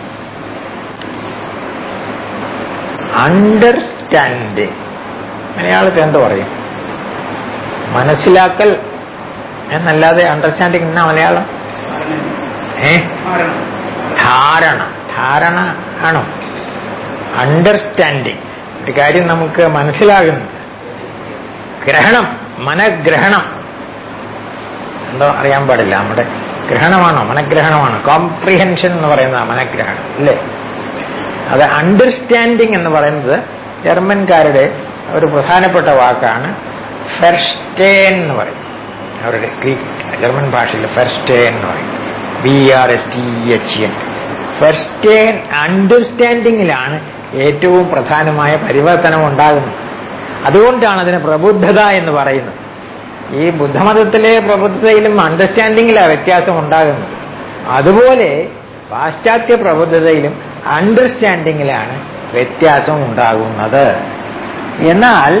അണ്ടർസ്റ്റാൻഡിങ് മലയാളത്തിൽ എന്ത് പറയും മനസ്സിലാക്കൽ എന്നല്ലാതെ അണ്ടർസ്റ്റാൻഡിങ് എന്നാ മലയാളം ഏ ധാരണ ധാരണ ആണോ അണ്ടർസ്റ്റാൻഡിങ് ഒരു കാര്യം നമുക്ക് മനസ്സിലാകുന്നു ഗ്രഹണം മനഗ്രഹണം എന്തോ അറിയാൻ പാടില്ല നമ്മുടെ ഗ്രഹണമാണോ മനഗ്രഹണമാണോ കോംപ്രിഹെൻഷൻ എന്ന് പറയുന്ന മനഗ്രഹണം അല്ലേ അത് അണ്ടർസ്റ്റാൻഡിങ് എന്ന് പറയുന്നത് ജർമ്മൻകാരുടെ ഒരു പ്രധാനപ്പെട്ട വാക്കാണ് ഫെർസ്റ്റേൻ എന്ന് പറയും അവരുടെ ഗ്രീക്ക് ജർമ്മൻ ഭാഷയിൽ ഫെർസ്റ്റേൻ എന്ന് പറയും B R S T H N ഫെർസ്റ്റേൻ അണ്ടർസ്റ്റാൻഡിങ്ങിലാണ് ഏറ്റവും പ്രധാനമായ പരിവർത്തനം ഉണ്ടാകുന്നത് അതുകൊണ്ടാണ് അതിന് പ്രബുദ്ധത എന്ന് പറയുന്നത് ഈ ബുദ്ധമതത്തിലെ പ്രബുദ്ധതയിലും അണ്ടർസ്റ്റാൻഡിങ്ങിലാണ് വ്യത്യാസം ഉണ്ടാകുന്നത് അതുപോലെ പാശ്ചാത്യ പ്രബുദ്ധതയിലും അണ്ടർസ്റ്റാൻഡിങ്ങിലാണ് വ്യത്യാസം ഉണ്ടാകുന്നത് എന്നാൽ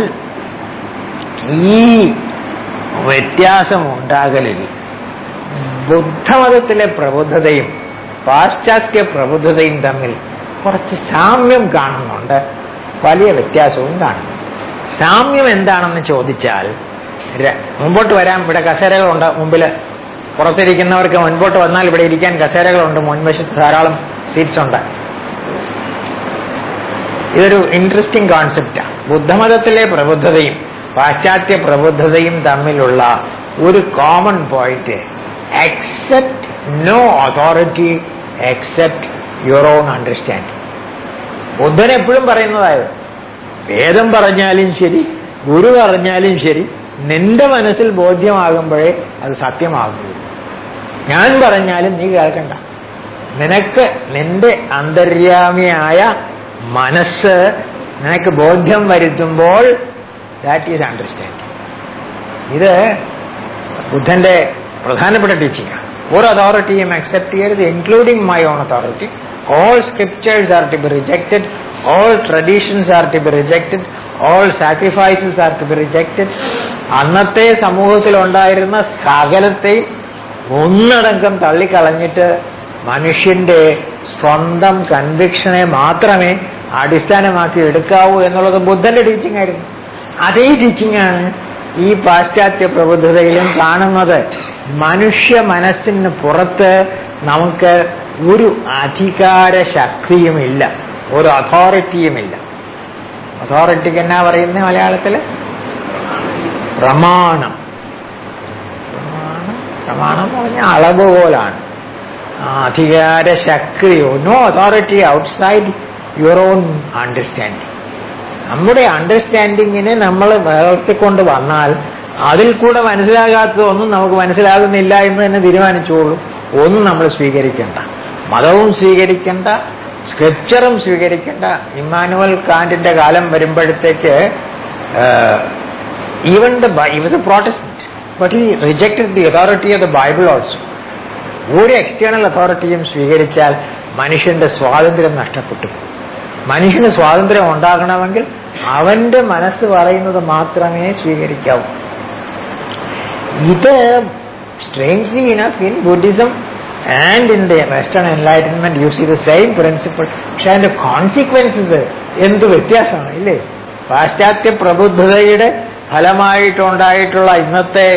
ഈ വ്യത്യാസം ഉണ്ടാകലിൽ ബുദ്ധമതത്തിലെ പ്രബുദ്ധതയും പാശ്ചാത്യ പ്രബുദ്ധതയും തമ്മിൽ കുറച്ച് സാമ്യം കാണുന്നുണ്ട് വലിയ വ്യത്യാസവും കാണുന്നു സാമ്യം എന്താണെന്ന് ചോദിച്ചാൽ മുമ്പോട്ട് വരാം ഇവിടെ കസേരകളുണ്ട് മുമ്പിൽ പുറത്തിരിക്കുന്നവർക്ക് മുൻപോട്ട് വന്നാൽ ഇവിടെ ഇരിക്കാൻ കസേരകളുണ്ട് മുൻവശത്ത് ധാരാളം സീറ്റ്സ് ഉണ്ട് ഇതൊരു ഇൻട്രസ്റ്റിംഗ് കോൺസെപ്റ്റാണ് ബുദ്ധമതത്തിലെ പ്രബുദ്ധതയും പാശ്ചാത്യ പ്രബുദ്ധതയും തമ്മിലുള്ള ഒരു common point accept no authority except your own understanding ബുദ്ധൻ എപ്പോഴും പറയുന്നതായത് വേദം പറഞ്ഞാലും ശരി ഗുരു പറഞ്ഞാലും ശരി നിന്റെ മനസ്സിൽ ബോധ്യമാകുമ്പോഴേ അത് സത്യമാകുള്ളൂ ഞാൻ പറഞ്ഞാലും നീ കേൾക്കണ്ട നിനക്ക് നിന്റെ അന്തര്യാമിയായ മനസ്സ് നിനക്ക് ബോധ്യം വരുത്തുമ്പോൾ ദാറ്റ് ഈസ് അണ്ടർസ്റ്റാൻഡിങ് ഇത് ബുദ്ധന്റെ പ്രധാനപ്പെട്ട ടീച്ചിങ് ആണ് ഒരു അതോറിറ്റിയും അക്സെപ്റ്റ് ചെയ്യരുത് including my own authority all scriptures are to be rejected all traditions are to be rejected all sacrifices are to be rejected അന്നത്തെ സമൂഹത്തിൽ ഉണ്ടായിരുന്ന സകലത്തെയും ഒന്നടങ്കം തള്ളിക്കളഞ്ഞിട്ട് മനുഷ്യന്റെ സ്വന്തം കൺവിക്ഷനെ മാത്രമേ അടിസ്ഥാനമാക്കി എടുക്കാവൂ എന്നുള്ളത് ബുദ്ധന്റെ ടീച്ചിങ് ആയിരുന്നു അതേ ടീച്ചിങ് ആണ് ഈ പാശ്ചാത്യ പ്രബുദ്ധതയിലും കാണുന്നത് മനുഷ്യ മനസ്സിന് പുറത്ത് നമുക്ക് ഒരു അധികാര ശക്തിയുമില്ല ഒരു അതോറിറ്റിയുമില്ല അതോറിറ്റിക്ക് എന്നാ പറയുന്നത് മലയാളത്തില് പ്രമാണം പ്രമാണം പ്രമാണം എന്ന് പറഞ്ഞാൽ അളവ് പോലാണ് അധികാര ശക്തിയോ no authority outside your own understanding നമ്മുടെ അണ്ടർസ്റ്റാൻഡിങ്ങിനെ നമ്മൾ വളർത്തിക്കൊണ്ട് വന്നാൽ അതിൽ കൂടെ മനസ്സിലാകാത്തതൊന്നും നമുക്ക് മനസ്സിലാകുന്നില്ല എന്ന് തന്നെ തീരുമാനിച്ചോളൂ ഒന്നും നമ്മൾ സ്വീകരിക്കേണ്ട മതവും സ്വീകരിക്കേണ്ട സ്ക്രിപ്ചറും സ്വീകരിക്കേണ്ട ഇമ്മാനുവൽ കാന്റിന്റെ കാലം വരുമ്പോഴത്തേക്ക് even the was a Protestant but he rejected the authority of the Bible also ഒരു എക്സ്റ്റേണൽ അതോറിറ്റിയും സ്വീകരിച്ചാൽ മനുഷ്യന്റെ സ്വാതന്ത്ര്യം നഷ്ടപ്പെട്ടു മനുഷ്യന് സ്വാതന്ത്ര്യം ഉണ്ടാകണമെങ്കിൽ അവന്റെ മനസ്സ് പറയുന്നത് മാത്രമേ സ്വീകരിക്കാവൂ ഇത് strangely enough in Buddhism and in the western enlightenment use ചെയ്ത സെയിം പ്രിൻസിപ്പിൾ പക്ഷെ അതിന്റെ കോൺസിക്വൻസസ് എന്ത് വ്യത്യാസമാണ് ഇല്ലേ പാശ്ചാത്യ പ്രബുദ്ധതയുടെ ഫലമായിട്ടുണ്ടായിട്ടുള്ള ഇന്നത്തെ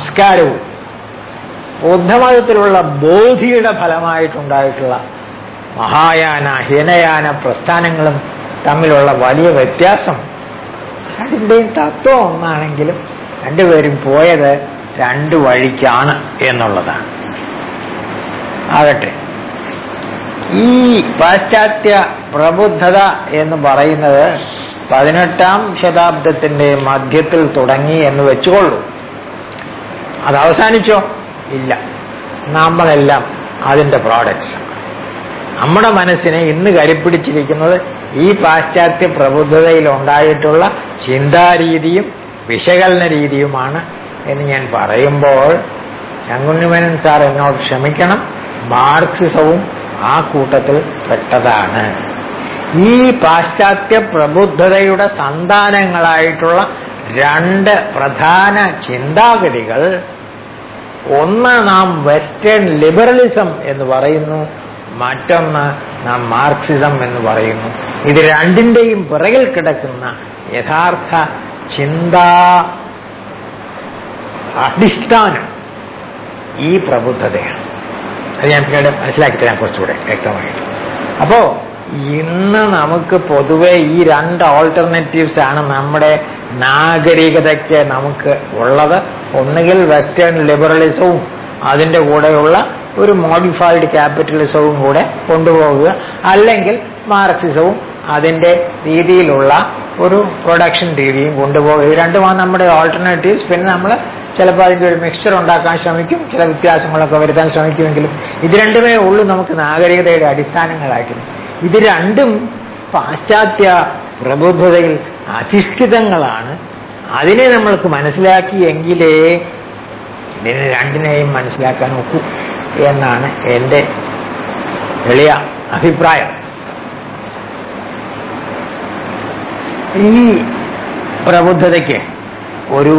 സംസ്കാരവും ബുദ്ധമതത്തിലുള്ള ബോധിയുടെ ഫലമായിട്ടുണ്ടായിട്ടുള്ള മഹായാന ഹീനയാന പ്രസ്ഥാനങ്ങളും തമ്മിലുള്ള വലിയ വ്യത്യാസം രണ്ടിന്റെയും തത്വം ഒന്നാണെങ്കിലും രണ്ടുപേരും പോയത് രണ്ട് വഴിക്കാണ് എന്നുള്ളതാണ് ആകട്ടെ ഈ പാശ്ചാത്യ പ്രബുദ്ധത എന്ന് പറയുന്നത് പതിനെട്ടാം ശതാബ്ദത്തിന്റെ മധ്യത്തിൽ തുടങ്ങി എന്ന് വെച്ചുകൊള്ളൂ അത് അവസാനിച്ചോ ഇല്ല നമ്മളെല്ലാം അതിന്റെ പ്രോഡക്ട്സ് നമ്മുടെ മനസ്സിനെ ഇന്ന് കരിപ്പിടിച്ചിരിക്കുന്നത് ഈ പാശ്ചാത്യ പ്രബുദ്ധതയിൽ ഉണ്ടായിട്ടുള്ള ചിന്താരീതിയും വിശകലന രീതിയുമാണ് എന്ന് ഞാൻ പറയുമ്പോൾ ശങ്കുണ്ണിമേനൻ സാർ എന്നോട് ക്ഷമിക്കണം മാർക്സിസവും ആ കൂട്ടത്തിൽ പെട്ടതാണ് ഈ പാശ്ചാത്യ പ്രബുദ്ധതയുടെ സന്താനങ്ങളായിട്ടുള്ള രണ്ട് പ്രധാന ചിന്താഗതികൾ ഒന്ന് നാം വെസ്റ്റേൺ ലിബറലിസം എന്ന് പറയുന്നു മറ്റൊന്ന് നാം മാർക്സിസം എന്ന് പറയുന്നു ഇത് രണ്ടിന്റെയും പിറകിൽ കിടക്കുന്ന യഥാർത്ഥ ചിന്താ അടിസ്ഥാനം ഈ പ്രബുദ്ധതയാണ് അത് ഞാൻ പിന്നീട് മനസ്സിലാക്കി തരാം കുറച്ചുകൂടെ വ്യക്തമായിട്ട് അപ്പോ ഇന്ന് നമുക്ക് പൊതുവെ ഈ രണ്ട് ഓൾട്ടർനേറ്റീവ്സ് ആണ് നമ്മുടെ നാഗരികതയ്ക്ക് നമുക്ക് ഉള്ളത് ഒന്നുകിൽ വെസ്റ്റേൺ ലിബറലിസവും അതിന്റെ കൂടെയുള്ള ഒരു മോഡിഫൈഡ് ക്യാപിറ്റലിസവും കൂടെ കൊണ്ടുപോകുക അല്ലെങ്കിൽ മാർക്സിസവും അതിന്റെ രീതിയിലുള്ള ഒരു പ്രൊഡക്ഷൻ രീതിയും കൊണ്ടുപോകുക ഇത് രണ്ടുമാണ് നമ്മുടെ ഓൾട്ടർനേറ്റീവ്സ് പിന്നെ നമ്മൾ ചിലപ്പോൾ അതിൻ്റെ ഒരു മിക്സ്ചർ ഉണ്ടാക്കാൻ ശ്രമിക്കും ചില വ്യത്യാസങ്ങളൊക്കെ വരുത്താൻ ശ്രമിക്കുമെങ്കിലും ഇത് രണ്ടുമേ ഉള്ളൂ നമുക്ക് നാഗരികതയുടെ അടിസ്ഥാനങ്ങളായിട്ട് ഇത് രണ്ടും പാശ്ചാത്യ പ്രബുദ്ധതയിൽ അധിഷ്ഠിതങ്ങളാണ് അതിനെ നമ്മൾക്ക് മനസ്സിലാക്കിയെങ്കിലേ ഇതിനെ രണ്ടിനെയും മനസ്സിലാക്കാൻ ഒക്കൂ എന്നാണ് എൻ്റെ എളിയ അഭിപ്രായം ഈ പ്രബുദ്ധതയ്ക്ക് ഒരു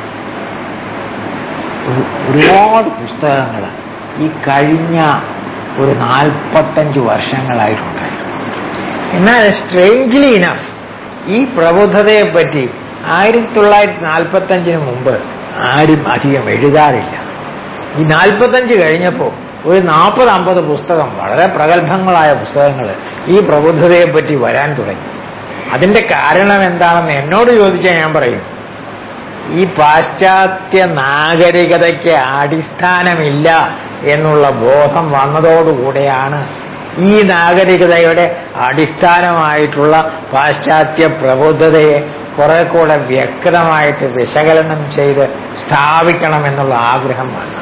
ഒരുപാട് പുസ്തകങ്ങൾ ഈ കഴിഞ്ഞ ഒരു നാൽപ്പത്തഞ്ച് വർഷങ്ങളായിട്ടുണ്ട് എന്നാൽ സ്ട്രേഞ്ച്ലി ഇനഫ് ഈ പ്രബുദ്ധതയെ പറ്റി ആയിരത്തി തൊള്ളായിരത്തി നാൽപ്പത്തഞ്ചിന് മുമ്പ് ആരും അധികം എഴുതാറില്ല ഈ നാൽപ്പത്തഞ്ച് കഴിഞ്ഞപ്പോൾ ഒരു നാൽപ്പത് അമ്പത് പുസ്തകം വളരെ പ്രഗത്ഭങ്ങളായ പുസ്തകങ്ങൾ ഈ പ്രബുദ്ധതയെ പറ്റി വരാൻ തുടങ്ങി അതിന്റെ കാരണം എന്താണെന്ന് എന്നോട് ചോദിച്ചാൽ ഞാൻ പറയും ഈ പാശ്ചാത്യ നാഗരികതയ്ക്ക് അടിസ്ഥാനമില്ല എന്നുള്ള ബോധം വന്നതോടുകൂടെയാണ് ഈ നാഗരികതയുടെ അടിസ്ഥാനമായിട്ടുള്ള പാശ്ചാത്യ പ്രബുദ്ധതയെ കുറെ കൂടെ വ്യക്തമായിട്ട് വിശകലനം ചെയ്ത് സ്ഥാപിക്കണമെന്നുള്ള ആഗ്രഹം വന്നത്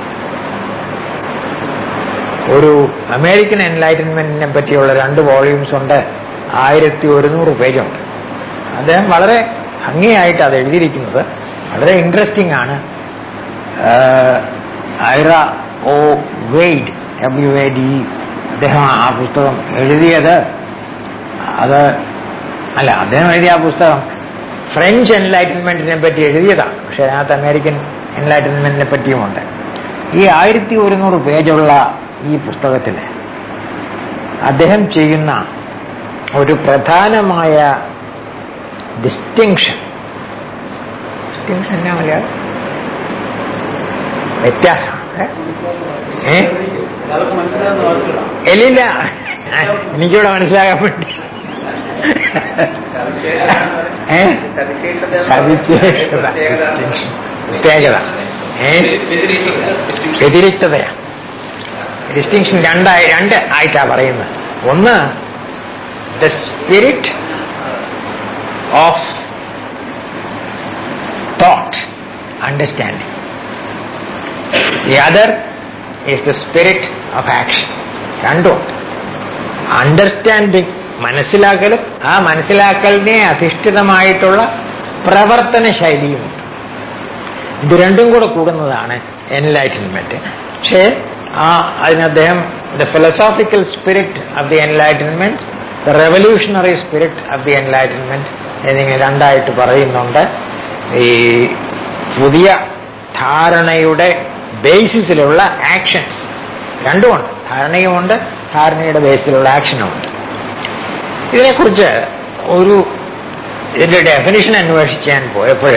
ഒരു അമേരിക്കൻ എൻലൈറ്റൻമെന്റിനെ പറ്റിയുള്ള രണ്ട് വോള്യൂംസ് ഉണ്ട് ആയിരത്തി ഒരുന്നൂറ് പേജുണ്ട് അദ്ദേഹം വളരെ ഭംഗിയായിട്ട് അത് എഴുതിയിരിക്കുന്നത് വളരെ ഇൻട്രസ്റ്റിംഗ് ആണ് Ira O Wade W A D അദ്ദേഹം ആ പുസ്തകം എഴുതിയത് അത് അല്ല അദ്ദേഹം എഴുതിയ ആ പുസ്തകം ഫ്രഞ്ച് എൻലൈറ്റൻമെന്റിനെ പറ്റി എഴുതിയതാണ് പക്ഷെ അതിനകത്ത് അമേരിക്കൻ എൻലൈറ്റൻമെന്റിനെ പറ്റിയുമുണ്ട് ഈ ആയിരത്തി ഒരുന്നൂറ് പേജുള്ള ഈ പുസ്തകത്തിൽ അദ്ദേഹം ചെയ്യുന്ന ഒരു പ്രധാനമായ ഡിസ്റ്റിങ്ഷൻ ഡിസ്റ്റിങ്ഷൻ എന്നാ മലയാളം വ്യത്യാസം ഏ ഇല്ലില്ല എനിക്കിവിടെ മനസ്സിലാകാൻ വേണ്ടി ഏ സവിശേഷത ഡിസ്റ്റിങ്ഷൻ പ്രത്യേകത ഏ വ്യതിരിക്തതയാ ഡിസ്റ്റിങ്ഷൻ രണ്ടായി രണ്ട് ആയിട്ടാ പറയുന്നത് ഒന്ന് the spirit of thought understanding the other is the spirit of action രണ്ടും അണ്ടർസ്റ്റാൻഡിങ് മനസ്സിലാക്കലും ആ മനസ്സിലാക്കലിനെ അധിഷ്ഠിതമായിട്ടുള്ള പ്രവർത്തന ശൈലിയുമുണ്ട് ഇത് രണ്ടും കൂടെ കൂടുന്നതാണ് എൻലൈറ്റൻമെന്റ് പക്ഷേ ആ അതിന് അദ്ദേഹം the philosophical spirit of the enlightenment the revolutionary spirit of the enlightenment എന്നിങ്ങനെ രണ്ടായിട്ട് പറയുന്നുണ്ട് ഈ പുതിയ ധാരണയുടെ ബേസിസിലുള്ള ആക്ഷൻസ് രണ്ടുമുണ്ട് ധാരണയുമുണ്ട് ധാരണയുടെ ബേസിലുള്ള ആക്ഷനുമുണ്ട് ഇതിനെക്കുറിച്ച് ഒരു ഇതിന്റെ ഡെഫിനിഷൻ അന്വേഷിച്ച് ഞാൻ പോയപ്പോൾ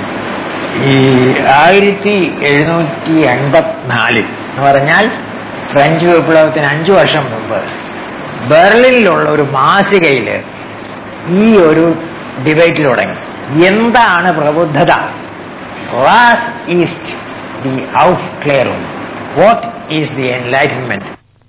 ഈ ആയിരത്തി എഴുന്നൂറ്റി എൺപത്തിനാലിൽ എന്ന് പറഞ്ഞാൽ ഫ്രഞ്ച് വിപ്ലവത്തിന് അഞ്ചു വർഷം മുമ്പ് ബെർലിനിലുള്ള ഒരു മാസികയിൽ ഈ ഒരു ഡിബേറ്റ് തുടങ്ങി എന്താണ് പ്രബുദ്ധത വാസ് ഈസ്റ്റ് ദി ഔട്ട് ക്ലിയറും വാട്ട് ഈസ് ദി എൻലൈറ്റൻമെന്റ്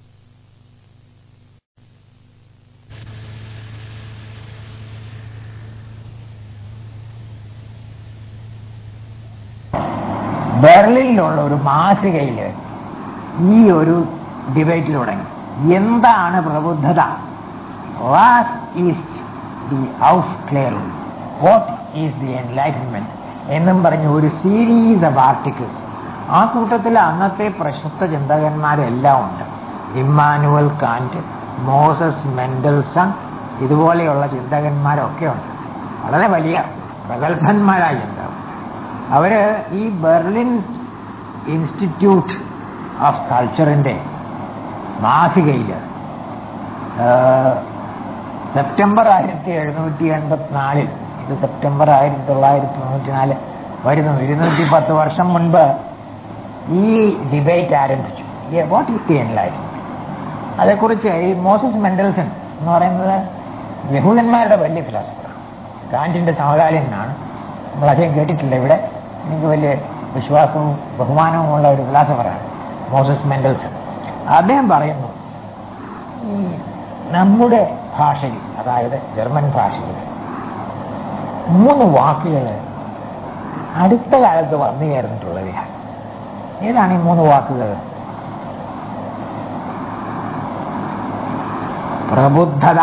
ബെർലിനിലുള്ള ഒരു മാസികയിൽ ഈ ഒരു ഡിബേറ്റ് തുടങ്ങി എന്താണ് പ്രബുദ്ധത വാസ് ഈസ്റ്റ് ദി ഔട്ട് ക്ലിയറും വാട്ട് ഈസ് ദി എൻലൈറ്റൻമെന്റ് എന്നും പറഞ്ഞ് ഒരു സീരീസ് ഓഫ് ആർട്ടിക്കിൾസ് ആ കൂട്ടത്തിൽ അന്നത്തെ പ്രശസ്ത ചിന്തകന്മാരെല്ലാം ഉണ്ട് ഇമ്മാനുവൽ കാന്റ് മോസസ് മെൻഡൽസൺ ഇതുപോലെയുള്ള ചിന്തകന്മാരൊക്കെ ഉണ്ട് വളരെ വലിയ പ്രഗത്ഭന്മാരായ ചിന്തകർ അവര് ഈ ബെർലിൻ ഇൻസ്റ്റിറ്റ്യൂട്ട് ഓഫ് കൾച്ചറിന്റെ മാസികയിൽ സെപ്റ്റംബർ ആയിരത്തി എഴുന്നൂറ്റി എൺപത്തിനാലിൽ ഇത് സെപ്റ്റംബർ ആയിരത്തി തൊള്ളായിരത്തി തൊണ്ണൂറ്റി നാല് വരുന്നു ഇരുന്നൂറ്റി പത്ത് വർഷം മുൻപ് ഈ ഡിബേറ്റ് ആരംഭിച്ചു വാട്ട് ഈസ് ദി എൻലൈറ്റ്മെന്റ് അതേക്കുറിച്ച് ഈ മോസസ് മെൻഡൽസൺ എന്ന് പറയുന്നത് യഹൂദന്മാരുടെ വലിയ ഫിലോസഫർ കാന്റിന്റെ സമകാലീനാണ് നമ്മളധികം കേട്ടിട്ടില്ല ഇവിടെ എനിക്ക് വലിയ വിശ്വാസവും ബഹുമാനവും ഉള്ള ഒരു ഫിലോസഫറാണ് മോസസ് മെൻഡൽസൺ അദ്ദേഹം പറയുന്നു ഈ നമ്മുടെ ഭാഷയിൽ അതായത് ജർമ്മൻ ഭാഷയിൽ മൂന്ന് വാക്കുകൾ അടുത്ത കാലത്ത് വന്നു ചേർന്നിട്ടുള്ളവയാണ് ഏതാണ് ഈ മൂന്ന് വാക്കുകൾ പ്രബുദ്ധത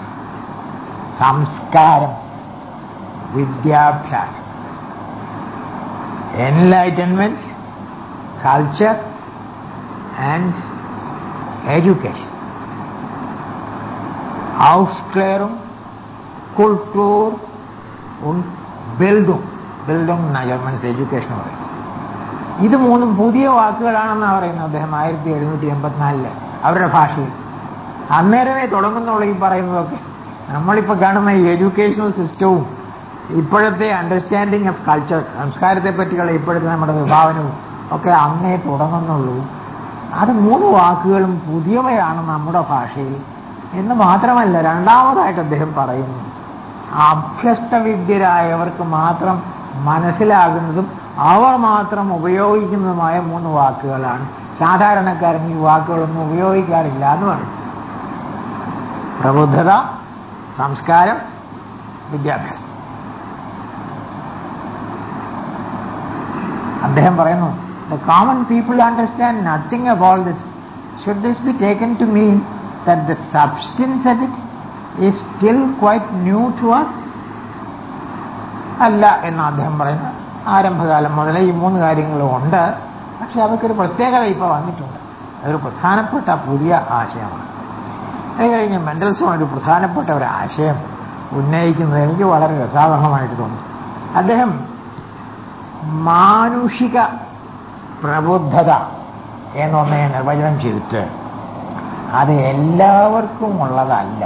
സംസ്കാരം വിദ്യാഭ്യാസം enlightenment culture and education Aufklärung, Kultur und Bildung. Bildung എന്ന ജർമ്മൻസ് എഡ്യൂക്കേഷൻ പറയും ഇത് മൂന്നും പുതിയ വാക്കുകളാണെന്നാണ് പറയുന്നത് അദ്ദേഹം ആയിരത്തി എഴുന്നൂറ്റി എൺപത്തിനാലില് അവരുടെ ഭാഷയിൽ അന്നേരമേ തുടങ്ങുന്നുള്ള ഈ പറയുന്നതൊക്കെ നമ്മളിപ്പോൾ കാണുന്ന ഈ എഡ്യൂക്കേഷണൽ സിസ്റ്റവും ഇപ്പോഴത്തെ അണ്ടർസ്റ്റാൻഡിങ് ഓഫ് കൾച്ചർ സംസ്കാരത്തെ പറ്റിയുള്ള ഇപ്പോഴത്തെ നമ്മുടെ വിഭാവനവും ഒക്കെ അന്നേ തുടങ്ങുന്നുള്ളൂ അത് മൂന്ന് വാക്കുകളും പുതിയവയാണ് നമ്മുടെ ഭാഷയിൽ എന്ന് മാത്രമല്ല രണ്ടാമതായിട്ട് അദ്ദേഹം പറയുന്നു അഭ്യസ്തവിദ്യരായവർക്ക് മാത്രം മനസ്സിലാകുന്നതും അവർ മാത്രം ഉപയോഗിക്കുന്നതുമായ മൂന്ന് വാക്കുകളാണ് സാധാരണക്കാരൻ ഈ വാക്കുകളൊന്നും ഉപയോഗിക്കാറില്ല എന്ന് പറയും പ്രബുദ്ധത സംസ്കാരം വിദ്യാഭ്യാസം അദ്ദേഹം പറയുന്നു the common people understand nothing of all this should this be taken to mean that the substance of it is still quite new to us അല്ല എന്ന് അദ്ദേഹം പറയുന്നു ആരംഭകാലം മുതലേ ഈ മൂന്ന് കാര്യങ്ങളും ഉണ്ട് പക്ഷെ അവർക്കൊരു പ്രത്യേകത ഇപ്പോൾ വന്നിട്ടുണ്ട് അതൊരു പ്രധാനപ്പെട്ട പുതിയ ആശയമാണ് അത് കഴിഞ്ഞ് മെൻഡൽസോൺ ഒരു പ്രധാനപ്പെട്ട ഒരു ആശയം ഉന്നയിക്കുന്നത് എനിക്ക് വളരെ രസാവഹമായിട്ട് തോന്നി അദ്ദേഹം മാനുഷിക പ്രബുദ്ധത എന്നൊന്നെ നിർവചനം ചെയ്തിട്ട് അത് എല്ലാവർക്കും ഉള്ളതല്ല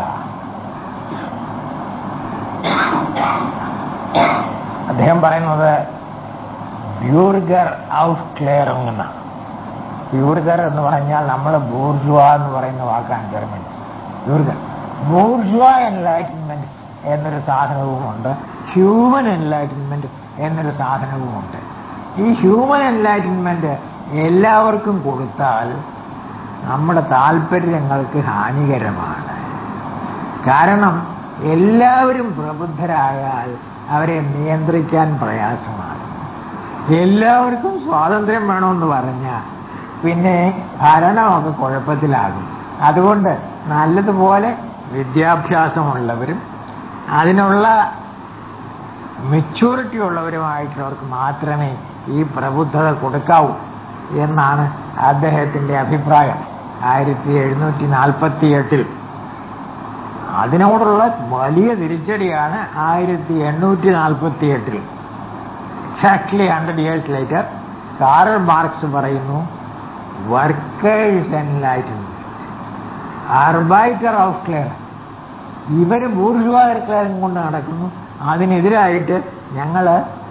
അദ്ദേഹം പറയുന്നത് ബ്യൂർഗർ ഔട്ട് ക്ലിയറിംഗ് എന്നാണ് ബ്യൂർഗർ എന്ന് പറഞ്ഞാൽ നമ്മൾ ബൂർജുവ എന്ന് പറയുന്ന വാക്കാണ് ജർമ്മൻ ബ്യൂർഗർ ബൂർജുവ എൻലൈറ്റൻമെന്റ് എന്നൊരു സാധനവുമുണ്ട് ഹ്യൂമൻ എൻലൈറ്റൻമെന്റ് എന്നൊരു സാധനവുമുണ്ട് ഈ ഹ്യൂമൻ എൻലൈറ്റൻമെന്റ് എല്ലാവർക്കും കൊടുത്താൽ നമ്മുടെ താല്പര്യങ്ങൾക്ക് ഹാനികരമാണ് കാരണം എല്ലാവരും പ്രബുദ്ധരായാൽ അവരെ നിയന്ത്രിക്കാൻ പ്രയാസമാണ് എല്ലാവർക്കും സ്വാതന്ത്ര്യം വേണമെന്ന് പറഞ്ഞാൽ പിന്നെ ഭരണമൊക്കെ കുഴപ്പത്തിലാകും അതുകൊണ്ട് നല്ലതുപോലെ വിദ്യാഭ്യാസമുള്ളവരും അതിനുള്ള മെച്യൂരിറ്റി ഉള്ളവരുമായിട്ടുള്ളവർക്ക് മാത്രമേ ഈ പ്രബുദ്ധത കൊടുക്കാവൂ എന്നാണ് അദ്ദേഹത്തിന്റെ അഭിപ്രായം ആയിരത്തി എഴുന്നൂറ്റി നാൽപ്പത്തി എട്ടിൽ അതിനോടുള്ള വലിയ തിരിച്ചടിയാണ് ആയിരത്തി എണ്ണൂറ്റി നാൽപ്പത്തി എട്ടിൽ exactly hundred years later Karl Marx പറയുന്നു വർക്കേഴ്സ് എൻലൈറ്റൻമെന്റ് അർബൈറ്റർ ഓഫ് ക്ലിയർ ഇവര് ബൂർജുവാക്ലിയറും കൊണ്ട് നടക്കുന്നു അതിനെതിരായിട്ട് ഞങ്ങൾ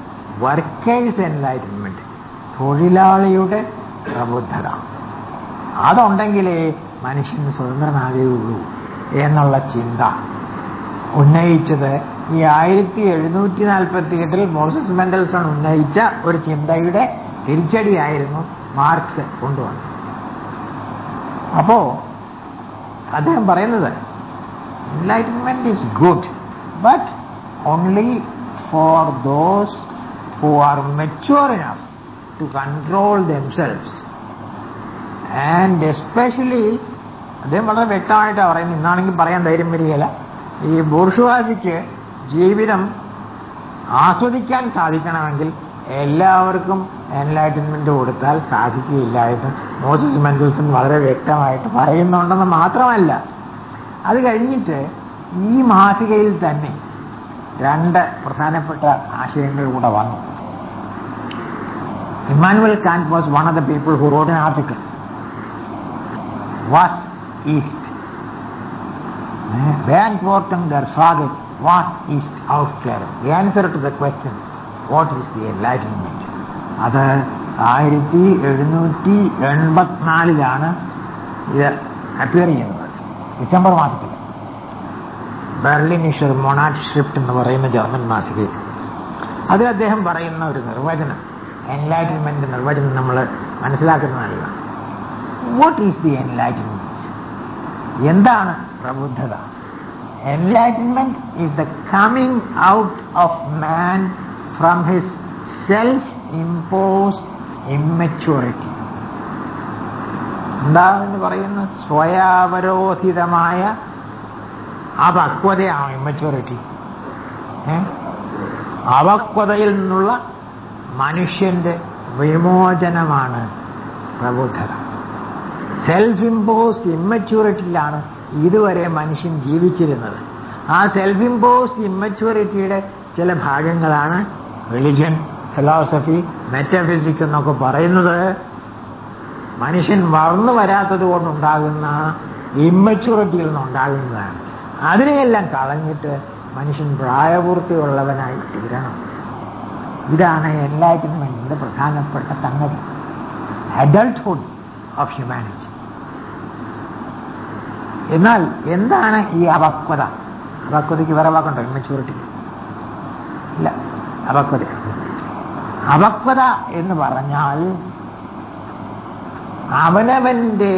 വർക്കേഴ്സ് എൻലൈറ്റൻമെന്റ് തൊഴിലാളിയുടെ പ്രബുദ്ധത അതുണ്ടെങ്കിലേ മനുഷ്യൻ സ്വതന്ത്രനാകുകയുള്ളൂ എന്നുള്ള ചിന്ത ഉന്നയിച്ചത് ഈ ആയിരത്തി എഴുന്നൂറ്റി നാൽപ്പത്തി എട്ടിൽ മോസസ് മെൻഡൽസൺ ഉന്നയിച്ച ഒരു ചിന്തയുടെ തിരിച്ചടിയായിരുന്നു മാർക്സ് കൊണ്ടുവന്നത് അപ്പോ അദ്ദേഹം പറയുന്നത് enlightenment is good but only for those who are mature enough to control themselves and especially അദ്ദേഹം വളരെ വ്യക്തമായിട്ടാണ് പറയുന്നത് ഇന്നാണെങ്കിൽ പറയാൻ ധൈര്യം വരികയില്ല ഈ ബൂർഷുവാസിക്ക് ജീവിതം ആസ്വദിക്കാൻ സാധിക്കണമെങ്കിൽ എല്ലാവർക്കും എൻലൈറ്റൻമെന്റ് കൊടുത്താൽ സാധിക്കുകയില്ല എന്ന് മോസസ് മെൻഡൽസൺ വളരെ വ്യക്തമായിട്ട് പറയുന്നുണ്ടെന്ന് മാത്രമല്ല അത് കഴിഞ്ഞിട്ട് ഈ മാസികയിൽ തന്നെ രണ്ട് പ്രധാനപ്പെട്ട ആശയങ്ങൾ കൂടെ വന്നു Immanuel Kant was one of the people who wrote an article വാസ് ഈസ്റ്റ് Van Worten, their father, what is Aufklärung? The answer to the question, what is the enlightenment? അത് ആയിരത്തി എഴുന്നൂറ്റി എൺപത്തിനാലിലാണ് ഇത് അപ്പിയർ ചെയ്യുന്നത് ഡിസംബർ മാസത്തിൽ ബെർലിനിഷർ മൊണാറ്റ് ഷ്രിപ്റ്റ് എന്ന് പറയുന്ന ജർമ്മൻ മാസികയിൽ അതിൽ അദ്ദേഹം പറയുന്ന ഒരു നിർവചനം എൻലൈറ്റൻമെന്റ് നിർവചനം നമ്മൾ മനസ്സിലാക്കുന്നതല്ല വാട്ട് ഈസ് ദി എൻലൈറ്റൻമെന്റ് എന്താണ് പ്രബുദ്ധത enlightenment is the coming out of man from his self imposed immaturity എന്താണെന്ന് പറയുന്ന സ്വയാവരോധിതമായ അപക്വതയാണ് ഇമ്മച്യൂരിറ്റി അപക്വതയിൽ നിന്നുള്ള മനുഷ്യന്റെ വിമോചനമാണ് പ്രബുദ്ധത സെൽഫ് ഇമ്പോസ്ഡ് ഇമ്മച്യൂരിറ്റിയിലാണ് ഇതുവരെ മനുഷ്യൻ ജീവിച്ചിരുന്നത് ആ സെൽഫ് ഇമ്പോസ്ഡ് ഇമ്മച്യൂരിറ്റിയുടെ ചില ഭാഗങ്ങളാണ് റിലിജൻ ഫിലോസഫി മെറ്റഫിസിക്സ് എന്നൊക്കെ പറയുന്നത് മനുഷ്യൻ വളർന്നു വരാത്തത് കൊണ്ടുണ്ടാകുന്ന ഇമ്മച്യൂരിറ്റിയിൽ നിന്നുണ്ടാകുന്നതാണ് അതിനെയെല്ലാം കളഞ്ഞിട്ട് മനുഷ്യൻ പ്രായപൂർത്തിയുള്ളവനായി തീരണം ഇതാണ് എൻലൈറ്റൻമെന്റിന്റെ പ്രധാനപ്പെട്ട സംഗതി അഡൾട്ട്ഹുഡ് ഓഫ് ഹ്യൂമാനിറ്റി എന്നാൽ എന്താണ് ഈ അപക്വത അപക്വതയ്ക്ക് വേറെ വാക്കുണ്ടോ ഇമ്മച്യൂരിറ്റി ഇല്ല അപക്വത അപക്വത എന്ന് പറഞ്ഞാൽ അവനവന്റെ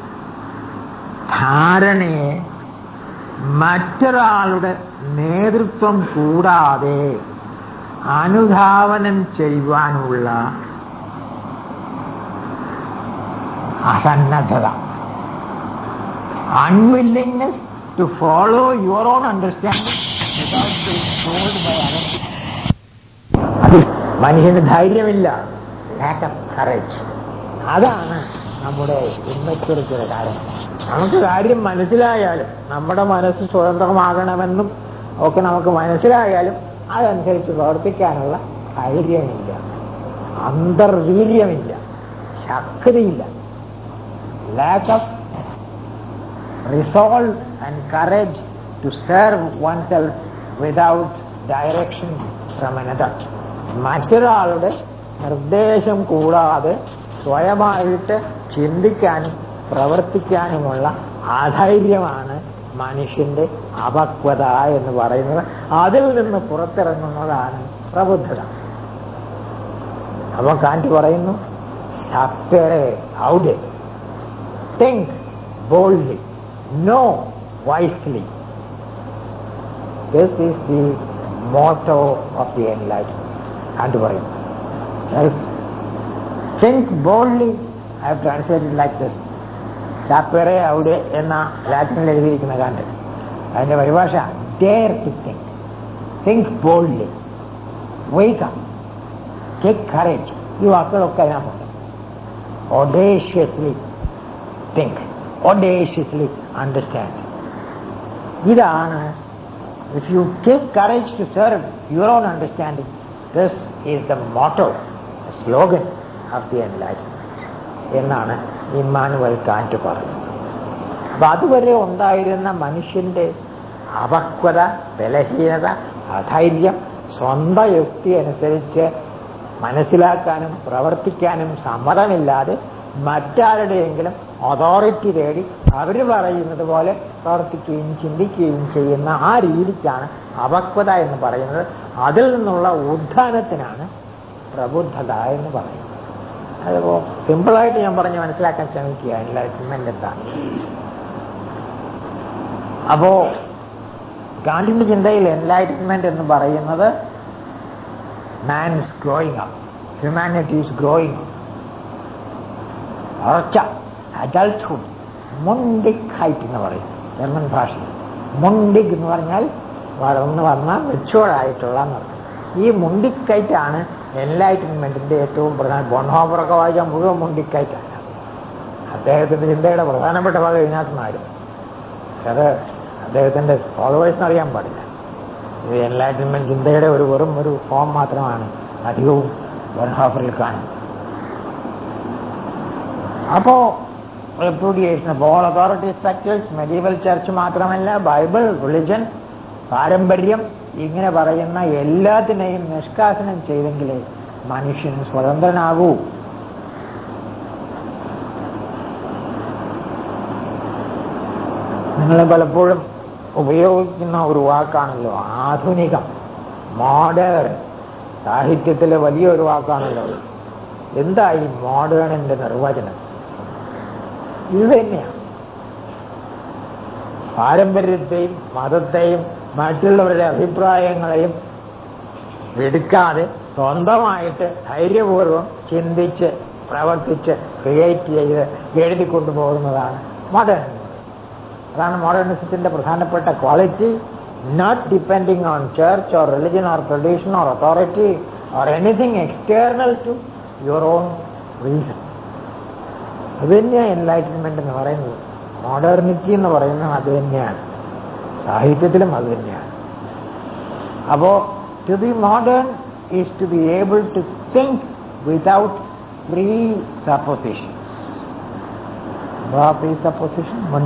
ധാരണയെ മറ്റൊരാളുടെ നേതൃത്വം കൂടാതെ അനുധാവനം ചെയ്യുവാനുള്ള അസന്നദ്ധത unwillingness to follow your own understanding അതിൽ മനുഷ്യന് ധൈര്യമില്ല ലാക്ക് ഓഫ് കറേജ് അതാണ് നമ്മുടെ ഇമ്മച്ചുറിച്ചുള്ള കാരണം നമുക്ക് കാര്യം മനസ്സിലായാലും നമ്മുടെ മനസ്സ് സ്വതന്ത്രമാകണമെന്നും ഒക്കെ നമുക്ക് മനസ്സിലായാലും അതനുസരിച്ച് പ്രവർത്തിക്കാനുള്ള ധൈര്യമില്ല അന്തർവീര്യമില്ല ശക്തിയില്ല lack of resolve and courage to serve oneself without direction from another. മറ്റൊരാളുടെ നിർദ്ദേശം കൂടാതെ സ്വയമായിട്ട് ചിന്തിക്കാനും പ്രവർത്തിക്കാനുമുള്ള അധൈര്യമാണ് മനുഷ്യന്റെ അപക്വത എന്ന് പറയുന്നത് അതിൽ നിന്ന് പുറത്തിറങ്ങുന്നതാണ് പ്രബുദ്ധത അപ്പൊ കാന്തി പറയുന്നു സത്യരെ ഔഡെ think boldly know wisely. This is the motto of the enlightenment. And പറയും Yes. Think boldly. I have translated like this. ചാപ്പേറെ അവിടെ എന്ന ലാറ്റിനിൽ എഴുതിയിരിക്കുന്ന കാണ്ട് അതിന്റെ പരിഭാഷ dare to think think boldly വെയ്ക്കം ടേക്ക് കറേജ് ഈ വാക്കുകളൊക്കെ അതിനകത്തുണ്ട് ഒഡേഷ്യസ്ലി തിങ്ക് audaciously understand. ഇതാണ് if you take courage to serve your own understanding, this is the motto, the slogan of the enlightenment. എന്നാണ് ഇമ്മാനുവൽ കാന്റ് പറയുന്നത് അപ്പൊ അതുവരെ ഉണ്ടായിരുന്ന മനുഷ്യന്റെ അപക്വത ബലഹീനത അധൈര്യം സ്വന്തം യുക്തി അനുസരിച്ച് മനസ്സിലാക്കാനും പ്രവർത്തിക്കാനും സമ്മതമില്ലാതെ മറ്റാരുടെയെങ്കിലും അതോറിറ്റി തേടി അവർ പറയുന്നത് പോലെ പ്രവർത്തിക്കുകയും ചിന്തിക്കുകയും ചെയ്യുന്ന ആ രീതിക്കാണ് അപക്വത എന്ന് പറയുന്നത് അതിൽ നിന്നുള്ള ഉദ്ധാനത്തിനാണ് പ്രബുദ്ധത എന്ന് പറയുന്നത് അതിപ്പോ സിമ്പിളായിട്ട് ഞാൻ പറഞ്ഞ് മനസ്സിലാക്കാൻ ശ്രമിക്കുക എൻലൈറ്റ്മെന്റ് എന്താണ് അപ്പോ ഗാന്ധിന്റെ ചിന്തയിൽ എൻലൈറ്റ്മെന്റ് എന്ന് പറയുന്നത് man is growing up humanity is growing വളർച്ച അഡൾട്ട്ഹുഡ് മുണ്ടിക് ഹൈറ്റ് എന്ന് പറയും ജർമ്മൻ ഭാഷയിൽ മുണ്ടിക് എന്ന് പറഞ്ഞാൽ വളർന്നു വന്ന മെച്ചുവർ ആയിട്ടുള്ള എന്നർത്ഥം ഈ മുണ്ടിക്കൈറ്റാണ് എൻലൈറ്റൻമെന്റിന്റെ ഏറ്റവും പ്രധാന ബോൺഹോബറൊക്കെ വായിച്ചാൽ മുഴുവൻ മുണ്ടിക്കൈറ്റാണ് അദ്ദേഹത്തിന്റെ ചിന്തയുടെ പ്രധാനപ്പെട്ട ഭാഗം ഇതിനകത്തുനിന്നായിരുന്നു അത് അദ്ദേഹത്തിന്റെ ഫോളോവേഴ്സിന് അറിയാൻ പാടില്ല ഇത് എൻലൈറ്റൻമെന്റ് ചിന്തയുടെ ഒരു വെറും ഒരു ഫോം മാത്രമാണ് അധികവും ബോൺഹോഫറിൽ കാണുന്നത് അപ്പോ repudiation of all authority structures medieval church മാത്രമല്ല ബൈബിൾ റിലിജൻ പാരമ്പര്യം ഇങ്ങനെ പറയുന്ന എല്ലാത്തിനെയും നിഷ്കാസനം ചെയ്തെങ്കിലേ മനുഷ്യൻ സ്വതന്ത്രനാകൂ നിങ്ങൾ പലപ്പോഴും ഉപയോഗിക്കുന്ന ഒരു വാക്കാണല്ലോ ആധുനികം മോഡേൺ സാഹിത്യത്തിലെ വലിയൊരു വാക്കാണല്ലോ എന്താ ഈ മോഡേണിന്റെ നിർവചനം ഇത് തന്നെയാണ് പാരമ്പര്യത്തെയും മതത്തെയും മറ്റുള്ളവരുടെ അഭിപ്രായങ്ങളെയും എടുക്കാതെ സ്വന്തമായിട്ട് ധൈര്യപൂർവ്വം ചിന്തിച്ച് പ്രവർത്തിച്ച് ക്രിയേറ്റ് ചെയ്ത് എഴുതി കൊണ്ടുപോകുന്നതാണ് മോഡേൺ അതാണ് മോഡേണിസത്തിന്റെ പ്രധാനപ്പെട്ട quality not depending on church or religion or tradition or authority or anything external to your own reason അത് തന്നെയാണ് എൻലൈറ്റൻമെന്റ് എന്ന് പറയുന്നത് മോഡേണിറ്റി എന്ന് പറയുന്നത് അത് തന്നെയാണ് സാഹിത്യത്തിലും അത് തന്നെയാണ് അപ്പോ to be modern is to be able to think without presuppositions presupposition മുൻ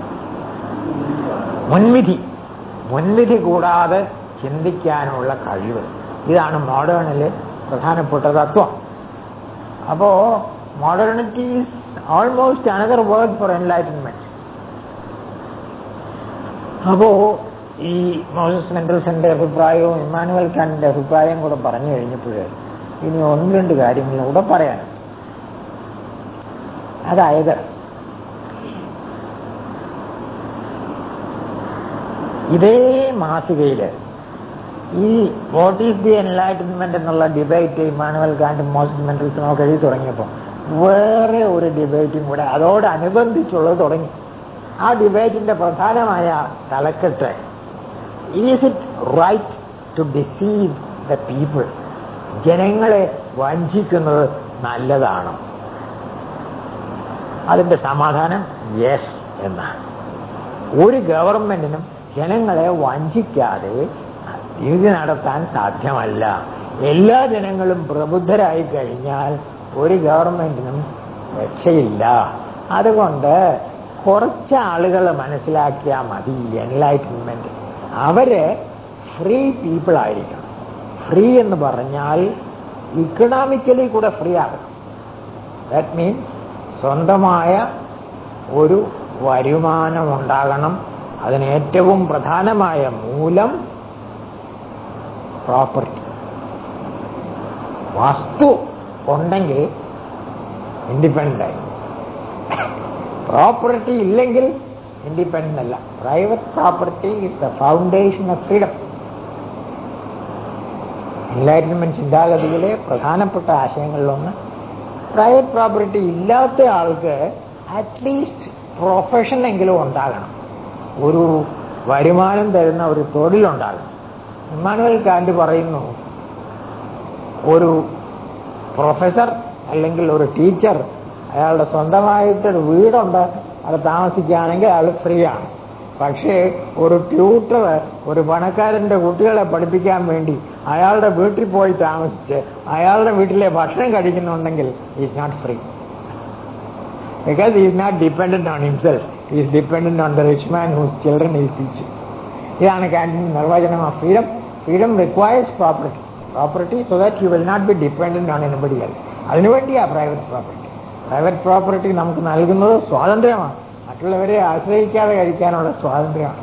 മുൻവിധി മുൻവിധി കൂടാതെ ചിന്തിക്കാനുള്ള കഴിവ് ഇതാണ് മോഡേണിലെ പ്രധാനപ്പെട്ട തത്വം അപ്പോ modernity is almost another word for enlightenment അപ്പോ ഈ മോസസ് മെൻഡൽസന്റെ അഭിപ്രായവും ഇമ്മാനുവൽ കാന്റിന്റെ അഭിപ്രായം കൂടെ പറഞ്ഞു കഴിഞ്ഞപ്പോൾ ഇനി ഒന്ന് രണ്ട് കാര്യങ്ങളും കൂടെ പറയാൻ അതായത് ഇതേ മാസികയില് ഈ വാട്ട് ഈസ് ദി എൻലൈറ്റൻമെന്റ് എന്നുള്ള ഡിബേറ്റ് ഇമാനുവൽ കാന്റും മോസസ് മെൻഡൽസും ഒക്കെ എഴുതി തുടങ്ങിയപ്പോൾ വേറെ ഒരു ഡിബേറ്റും കൂടെ അതോടനുബന്ധിച്ചുള്ളത് തുടങ്ങി ആ ഡിബേറ്റിന്റെ പ്രധാനമായ തലക്കെട്ട് is it right to deceive the people ജനങ്ങളെ വഞ്ചിക്കുന്നത് നല്ലതാണോ അതിന്റെ സമാധാനം യെസ് എന്നാണ് ഒരു ഗവൺമെന്റിനും ജനങ്ങളെ വഞ്ചിക്കാതെ നീതി നടത്താൻ സാധ്യമല്ല എല്ലാ ജനങ്ങളും പ്രബുദ്ധരായി കഴിഞ്ഞാൽ ഒരു ഗവൺമെന്റിനും രക്ഷയില്ല അതുകൊണ്ട് കുറച്ച് ആളുകൾ മനസ്സിലാക്കിയാൽ മതി എൻലൈറ്റൻമെന്റ് അവര് ഫ്രീ പീപ്പിൾ ആയിരിക്കണം ഫ്രീ എന്ന് പറഞ്ഞാൽ ഇക്കണോമിക്കലി കൂടെ ഫ്രീ ആകണം ദാറ്റ് മീൻസ് സ്വന്തമായ ഒരു വരുമാനം ഉണ്ടാകണം അതിന് ഏറ്റവും പ്രധാനമായ മൂലം പ്രോപ്പർട്ടി വസ്തു ഉണ്ടെങ്കിൽ ഇൻഡിപെൻഡന്റ് ആയി പ്രോപ്പർട്ടി ഇല്ലെങ്കിൽ ഇൻഡിപെൻഡന്റ് അല്ല private property is the foundation of freedom enlightenment ചിന്താഗതിയിലെ പ്രധാനപ്പെട്ട ആശയങ്ങളിലൊന്ന് പ്രൈവറ്റ് പ്രോപ്പർട്ടി ഇല്ലാത്ത ആൾക്ക് അറ്റ്ലീസ്റ്റ് പ്രൊഫഷൻ എങ്കിലും ഉണ്ടാകണം ഒരു വരുമാനം തരുന്ന ഒരു തൊഴിലുണ്ടാകണം ഇമ്മാനുവൽ കാന്റ് പറയുന്നു ഒരു പ്രൊഫസർ അല്ലെങ്കിൽ ഒരു ടീച്ചർ അയാളുടെ സ്വന്തമായിട്ടൊരു വീടുണ്ട് അത് താമസിക്കുകയാണെങ്കിൽ അയാൾ ഫ്രീ ആണ് പക്ഷേ ഒരു ട്യൂട്ടർ ഒരു പണക്കാരന്റെ കുട്ടികളെ പഠിപ്പിക്കാൻ വേണ്ടി അയാളുടെ വീട്ടിൽ പോയി താമസിച്ച് അയാളുടെ വീട്ടിലെ ഭക്ഷണം കഴിക്കുന്നുണ്ടെങ്കിൽ is not free because is not dependent on himself is dependent on the rich man whose children is teaching ഇതാണ് കാന്റീൻ നിർവചനം of freedom freedom requires property property so that you will not be dependent on anybody else അതിനുവേണ്ടിയാ private property private property നമുക്ക് നൽകുന്നത് സ്വാതന്ത്ര്യമാണ് മറ്റുള്ളവരെ ആശ്രയിക്കാതെ കഴിക്കാനുള്ള സ്വാതന്ത്ര്യമാണ്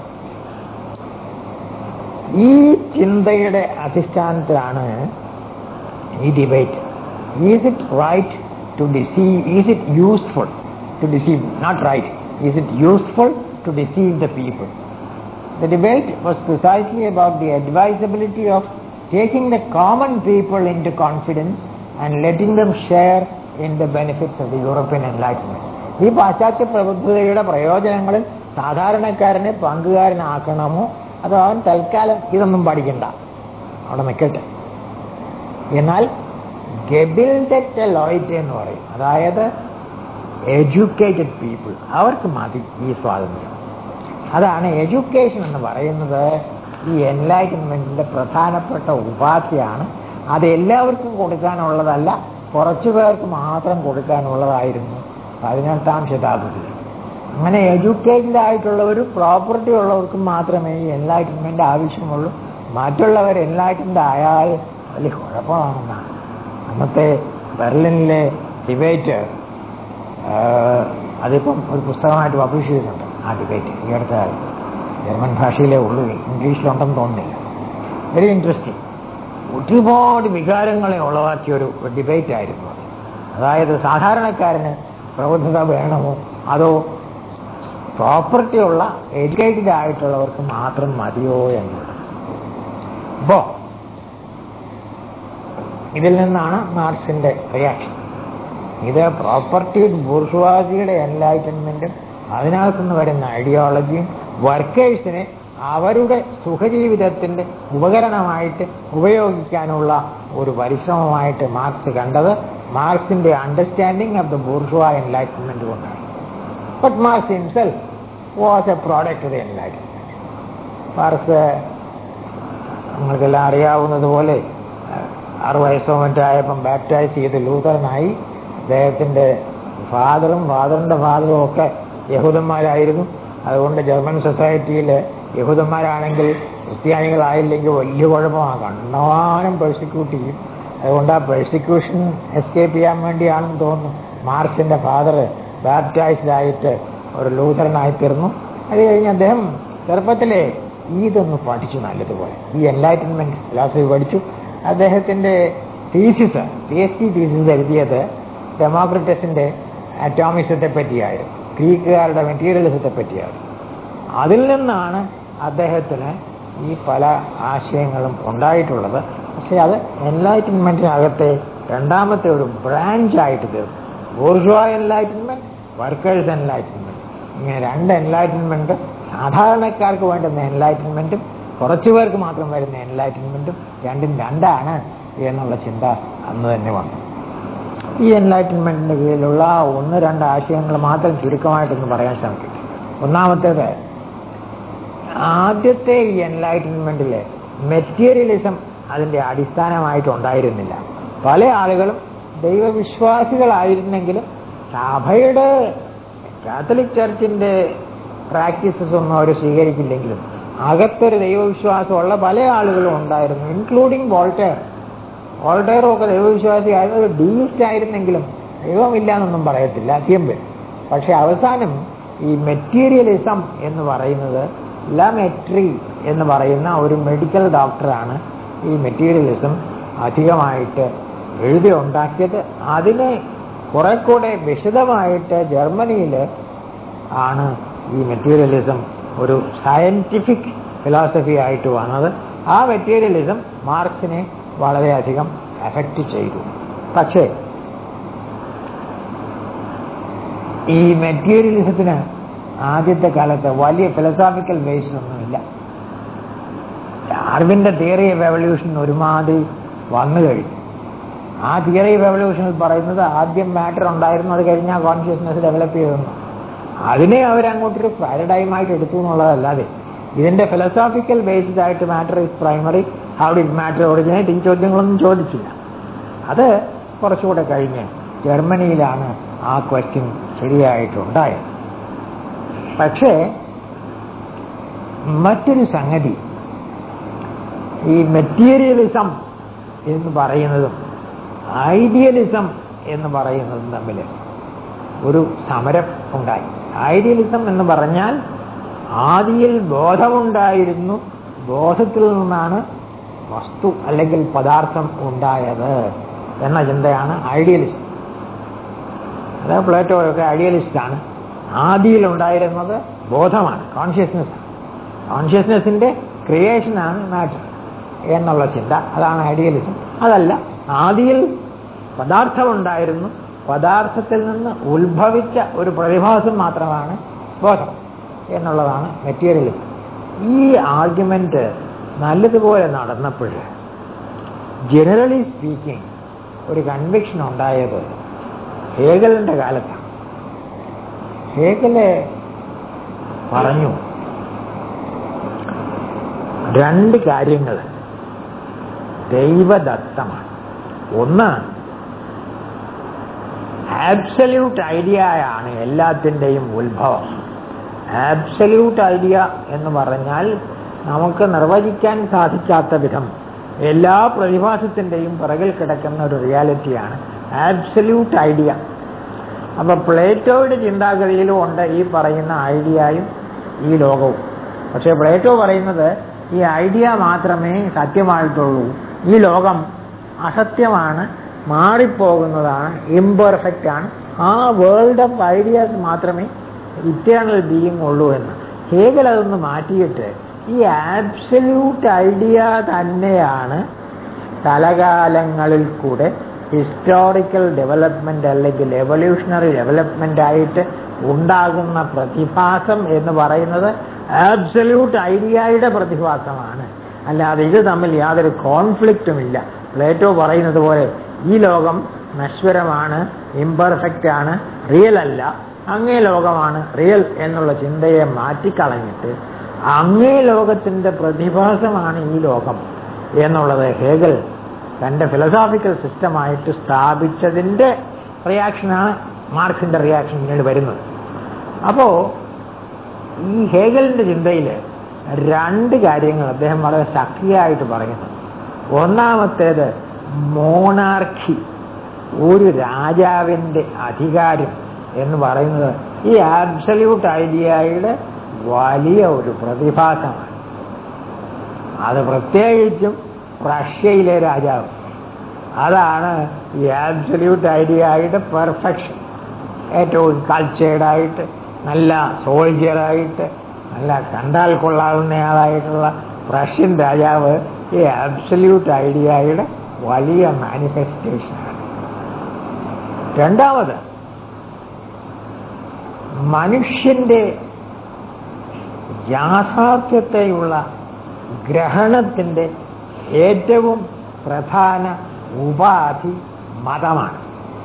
ഈ ചിന്തയുടെ അധിഷ്ഠാനത്തിലാണ് ഈ debate is it right to deceive is it useful to deceive not right is it useful to deceive the people The debate was precisely about the advisability of taking the common people into confidence and letting them share in the benefits of the European Enlightenment. ഈ പാശ്ചാത്യ പ്രബുദ്ധതയുടെ പ്രയോജനങ്ങളിൽ സാധാരണക്കാരനെ പങ്കുകാരനാക്കണമോ അതോ അവൻ തൽക്കാലം ഇതൊന്നും പഠിക്കണ്ട അവിടെ നിൽക്കട്ടെ എന്നാൽ ഗബിൽഡറ്റ് ലോയിറ്റ് എന്ന് പറയും അതായത് എഡ്യൂക്കേറ്റഡ് പീപ്പിൾ അവർക്ക് മതി ഈ സ്വാതന്ത്ര്യം അതാണ് എഡ്യൂക്കേഷൻ എന്ന് പറയുന്നത് ഈ എൻലൈറ്റൻമെന്റിന്റെ പ്രധാനപ്പെട്ട ഉപാധിയാണ് അത് എല്ലാവർക്കും കൊടുക്കാനുള്ളതല്ല കുറച്ചു പേർക്ക് മാത്രം കൊടുക്കാനുള്ളതായിരുന്നു പതിനെട്ടാം ശതാബ്ദത്തിൽ അങ്ങനെ എഡ്യൂക്കേറ്റഡ് ആയിട്ടുള്ളവരും പ്രോപ്പർട്ടി ഉള്ളവർക്കും മാത്രമേ ഈ എൻലൈറ്റൻമെന്റ് ആവശ്യമുള്ളൂ മറ്റുള്ളവർ എൻലൈറ്റൻഡ് ആയാൽ വലിയ കുഴപ്പമാണെന്നാണ് അന്നത്തെ ബെർലിനിലെ ഡിബേറ്റ് അതിപ്പം ഒരു പുസ്തകമായിട്ട് പബ്ലിഷ് ചെയ്തിട്ടുണ്ട് ആ ഡിബേറ്റ് ഈ അടുത്ത കാലത്ത് ജർമ്മൻ ഭാഷയിലേ ഉള്ളൂ ഇംഗ്ലീഷിലുണ്ടെന്ന് തോന്നുന്നില്ല വെരി ഇൻട്രസ്റ്റിംഗ് ഒരുപാട് വികാരങ്ങളെ ഉളവാക്കിയ ഒരു ഡിബേറ്റ് ആയിരുന്നു അത് അതായത് സാധാരണക്കാരന് പ്രബുദ്ധത വേണമോ അതോ പ്രോപ്പർട്ടി ഉള്ള എഡ്യൂക്കേറ്റഡ് ആയിട്ടുള്ളവർക്ക് മാത്രം മതിയോ എന്നുള്ളത് അപ്പോ ഇതിൽ നിന്നാണ് മാർക്സിന്റെ റിയാക്ഷൻ ഇത് പ്രോപ്പർട്ടി ബൂർഷുവാസിയുടെ എൻലൈറ്റൻമെന്റും അതിനകത്തുനിന്ന് വരുന്ന ഐഡിയോളജിയും വർക്കേഴ്സിനെ അവരുടെ സുഖജീവിതത്തിന്റെ ഉപകരണമായിട്ട് ഉപയോഗിക്കാനുള്ള ഒരു പരിശ്രമമായിട്ട് മാർക്സ് കണ്ടത് മാർക്സിന്റെ understanding of the bourgeois enlightenment കൊണ്ടാണ് but Marx himself was a product of the enlightenment Marx നിങ്ങൾക്കെല്ലാം അറിയാവുന്നതുപോലെ ആറു വയസ്സോ മറ്റായപ്പം ബാപ്റ്റൈസ് ചെയ്ത് ലൂതറിനായി അദ്ദേഹത്തിന്റെ ഫാദറും ഫാദറിന്റെ ഫാദറും ഒക്കെ യഹൂദന്മാരായിരുന്നു അതുകൊണ്ട് ജർമ്മൻ സൊസൈറ്റിയിൽ യഹൂദന്മാരാണെങ്കിൽ ക്രിസ്ത്യാനികളായില്ലെങ്കിൽ വലിയ കുഴപ്പമാണ് കണ്ടമാനം പെർസിക്യൂട്ട് ചെയ്യും അതുകൊണ്ട് ആ പെർസിക്യൂഷൻ എസ്കേപ്പ് ചെയ്യാൻ വേണ്ടിയാണെന്ന് തോന്നുന്നു മാർക്സിന്റെ ഫാദർ ബാപ്റ്റൈസ്ഡ് ആയിട്ട് ഒരു ലൂഥറനായി തീർന്നു അത് കഴിഞ്ഞ് അദ്ദേഹം ചെറുപ്പത്തിലെ ഇതൊന്ന് പഠിച്ചു നല്ലതുപോലെ ഈ എൻലൈറ്റൻമെന്റ് ഫിലോസഫി പഠിച്ചു അദ്ദേഹത്തിന്റെ thesis P H D thesis എഴുതിയത് ഡെമോക്രറ്റസിന്റെ അറ്റോമിസത്തെ പറ്റിയായിരുന്നു ഗ്രീക്കുകാരുടെ മെറ്റീരിയലിസത്തെ പറ്റിയായിരുന്നു അതിൽ നിന്നാണ് അദ്ദേഹത്തിന് ഈ പല ആശയങ്ങളും ഉണ്ടായിട്ടുള്ളത് പക്ഷെ അത് എൻലൈറ്റൻമെന്റിനകത്തെ രണ്ടാമത്തെ ഒരു ബ്രാഞ്ചായിട്ട് തീർന്നു ബോർഷ്വാ എൻലൈറ്റൻമെന്റ് വർക്കേഴ്സ് എൻലൈറ്റൻമെന്റ് ഇങ്ങനെ രണ്ട് എൻലൈറ്റൻമെന്റ് സാധാരണക്കാർക്ക് വേണ്ടുന്ന എൻലൈറ്റൻമെന്റും കുറച്ചു പേർക്ക് മാത്രം വരുന്ന എൻലൈറ്റൻമെന്റും രണ്ടും രണ്ടാണ് എന്നുള്ള ചിന്ത അന്ന് തന്നെ വന്നു ഈ എൻലൈറ്റൻമെന്റിന്റെ കീഴിലുള്ള ഒന്ന് രണ്ട് ആശയങ്ങൾ മാത്രം ചുരുക്കമായിട്ടൊന്ന് പറയാൻ ശ്രമിക്കും ഒന്നാമത്തേത് ആദ്യത്തെ ഈ എൻലൈറ്റൻമെന്റിലെ മെറ്റീരിയലിസം അതിന്റെ അടിസ്ഥാനമായിട്ടുണ്ടായിരുന്നില്ല പല ആളുകളും ദൈവവിശ്വാസികളായിരുന്നെങ്കിലും സഭയുടെ കാത്തലിക് ചർച്ചിന്റെ പ്രാക്ടീസസ് ഒന്നും അവർ സ്വീകരിക്കില്ലെങ്കിലും അകത്തൊരു ദൈവവിശ്വാസമുള്ള പല ആളുകളും ഉണ്ടായിരുന്നു ഇൻക്ലൂഡിങ് വോൾട്ടയർ വോൾട്ടയറും ഒക്കെ ദൈവവിശ്വാസി ആയിരുന്നു ഒരു ഡീസ്റ്റ് ആയിരുന്നെങ്കിലും ദൈവമില്ല എന്നൊന്നും പറയത്തില്ല അധികം പേര് പക്ഷെ അവസാനം ഈ മെറ്റീരിയലിസം എന്ന് പറയുന്നത് ലമെട്രി എന്ന് പറയുന്ന ഒരു മെഡിക്കൽ ഡോക്ടറാണ് ഈ മെറ്റീരിയലിസം അധികമായിട്ട് എഴുതി ഉണ്ടാക്കിയത് അതിനെ കുറെ കൂടെ വിശദമായിട്ട് ജർമ്മനിയിൽ ആണ് ഈ മെറ്റീരിയലിസം ഒരു സയന്റിഫിക് ഫിലോസഫി ആയിട്ട് വന്നത് ആ മെറ്റീരിയലിസം മാർക്സിനെ വളരെയധികം എഫക്റ്റ് ചെയ്തു പക്ഷേ ഈ മെറ്റീരിയലിസത്തിന് ആദ്യത്തെ കാലത്ത് വലിയ ഫിലോസോഫിക്കൽ ബേസ് ഒന്നുമില്ല ഡാർവിന്റെ തിയറി ഓഫ് എവല്യൂഷൻ ഒരുമാതിരി വന്നു കഴിഞ്ഞു ആ തിയറി ഓഫ് എവല്യൂഷനിൽ പറയുന്നത് ആദ്യം മാറ്റർ ഉണ്ടായിരുന്നു അത് കഴിഞ്ഞാൽ കോൺഷ്യസ്നെസ് ഡെവലപ്പ് ചെയ്തെന്നു അതിനെ അവരങ്ങോട്ടൊരു പാരഡൈമായിട്ട് എടുത്തു എന്നുള്ളതല്ലാതെ ഇതിന്റെ ഫിലോസോഫിക്കൽ ബേസ്ഡ് ആയിട്ട് matter is primary how did matter originate ഈ ചോദ്യങ്ങളൊന്നും ചോദിച്ചില്ല അത് കുറച്ചുകൂടെ കഴിഞ്ഞ് ജർമ്മനിയിലാണ് ആ ക്വസ്റ്റ്യൻ ശരിയായിട്ടുണ്ടായത് പക്ഷേ മറ്റൊരു സംഗതി ഈ മെറ്റീരിയലിസം എന്ന് പറയുന്നതും ഐഡിയലിസം എന്ന് പറയുന്നതും തമ്മിൽ ഒരു സമരം ഉണ്ടായി ഐഡിയലിസം എന്ന് പറഞ്ഞാൽ ആദിയിൽ ബോധമുണ്ടായിരുന്നു ബോധത്തിൽ നിന്നാണ് വസ്തു അല്ലെങ്കിൽ പദാർത്ഥം ഉണ്ടായത് എന്ന ചിന്തയാണ് ഐഡിയലിസം അത് പ്ലേറ്റോയൊക്കെ ഐഡിയലിസ്റ്റാണ് ആദിയിൽ ഉണ്ടായിരുന്നത് ബോധമാണ് കോൺഷ്യസ്നെസ് കോൺഷ്യസ്നെസ്സിന്റെ ക്രിയേഷനാണ് മാറ്റർ എന്നുള്ള ചിന്ത അതാണ് ഐഡിയലിസം അതല്ല ആദിയിൽ പദാർത്ഥമുണ്ടായിരുന്നു പദാർത്ഥത്തിൽ നിന്ന് ഉത്ഭവിച്ച ഒരു പ്രതിഭാസം മാത്രമാണ് ബോധം എന്നുള്ളതാണ് മെറ്റീരിയലിസം ഈ ആർഗ്യുമെന്റ് നല്ലതുപോലെ നടന്നപ്പോൾ ജനറലി സ്പീക്കിംഗ് ഒരു കൺവിക്ഷൻ ഉണ്ടായത് ഹേഗലിന്റെ കാലത്താണ് ഹേഗല് പറഞ്ഞു രണ്ട് കാര്യങ്ങൾ ദൈവദത്തമാണ് ഒന്ന് ആബ്സല്യൂട്ട് ഐഡിയയാണ് എല്ലാത്തിൻ്റെയും ഉത്ഭവം ആബ്സല്യൂട്ട് ഐഡിയ എന്ന് പറഞ്ഞാൽ നമുക്ക് നിർവചിക്കാൻ സാധിക്കാത്ത വിധം എല്ലാ പ്രതിഭാസത്തിൻ്റെയും പിറകിൽ കിടക്കുന്ന ഒരു റിയാലിറ്റിയാണ് ആബ്സല്യൂട്ട് ഐഡിയ അപ്പൊ പ്ലേറ്റോയുടെ ചിന്താഗതിയിലും ഉണ്ട് ഈ പറയുന്ന ഐഡിയയും ഈ ലോകവും പക്ഷെ പ്ലേറ്റോ പറയുന്നത് ഈ ഐഡിയ മാത്രമേ സത്യമായിട്ടുള്ളൂ ഈ ലോകം അസത്യമാണ് മാറിപ്പോകുന്നതാണ് ഇംപെർഫെക്റ്റ് ആണ് ആ വേൾഡ് ഓഫ് ഐഡിയാസ് മാത്രമേ ഇറ്റേണൽ ബീയിങ് ഉള്ളൂ എന്ന് ഹേഗൽ അതൊന്ന് മാറ്റിയിട്ട് ഈ ആബ്സല്യൂട്ട് ഐഡിയ തന്നെയാണ് സ്ഥലകാലങ്ങളിൽ കൂടെ ഹിസ്റ്റോറിക്കൽ ഡെവലപ്മെന്റ് അല്ലെങ്കിൽ എവല്യൂഷണറി ഡെവലപ്മെന്റ് ആയിട്ട് ഉണ്ടാകുന്ന പ്രതിഭാസം എന്ന് പറയുന്നത് ആബ്സല്യൂട്ട് ഐഡിയയുടെ പ്രതിഭാസമാണ് അല്ലാതെ ഇത് തമ്മിൽ യാതൊരു കോൺഫ്ലിക്റ്റും ഇല്ല പ്ലേറ്റോ പറയുന്നത് പോലെ ഈ ലോകം നശ്വരമാണ് ഇംപെർഫെക്റ്റ് ആണ് റിയൽ അല്ല അങ്ങേ ലോകമാണ് റിയൽ എന്നുള്ള ചിന്തയെ മാറ്റിക്കളഞ്ഞിട്ട് അങ്ങേ ലോകത്തിന്റെ പ്രതിഭാസമാണ് ഈ ലോകം എന്നുള്ളത് ഹേഗൽ തന്റെ ഫിലോസോഫിക്കൽ സിസ്റ്റമായിട്ട് സ്ഥാപിച്ചതിന്റെ റിയാക്ഷനാണ് മാർക്സിന്റെ റിയാക്ഷൻ പിന്നീട് വരുന്നത് അപ്പോ ഈ ഹേഗലിന്റെ ചിന്തയിൽ രണ്ട് കാര്യങ്ങൾ അദ്ദേഹം വളരെ ശക്തിയായിട്ട് പറയുന്നു ഒന്നാമത്തേത് മോണാർക്കി ഒരു രാജാവിന്റെ അധികാരം എന്ന് പറയുന്നത് ഈ ആബ്സല്യൂട്ട് ഐഡിയയുടെ വലിയ ഒരു പ്രതിഭാസമാണ് അത് പ്രത്യേകിച്ചും റഷ്യയിലെ രാജാവ് അതാണ് ഈ ആബ്സല്യൂട്ട് ഐഡിയയുടെ പെർഫെക്ഷൻ ഏറ്റവും കൾച്ചേർഡായിട്ട് നല്ല സോൾജിയറായിട്ട് നല്ല കണ്ടാൽ കൊള്ളാവുന്നയാളായിട്ടുള്ള റഷ്യൻ രാജാവ് ഈ ആബ്സല്യൂട്ട് ഐഡിയയുടെ വലിയ മാനിഫെസ്റ്റേഷനാണ് രണ്ടാമത് മനുഷ്യന്റെ യാഥാർത്ഥ്യത്തെയുള്ള ഗ്രഹണത്തിന്റെ ഏറ്റവും പ്രധാന ഉപാധി മതമാണ്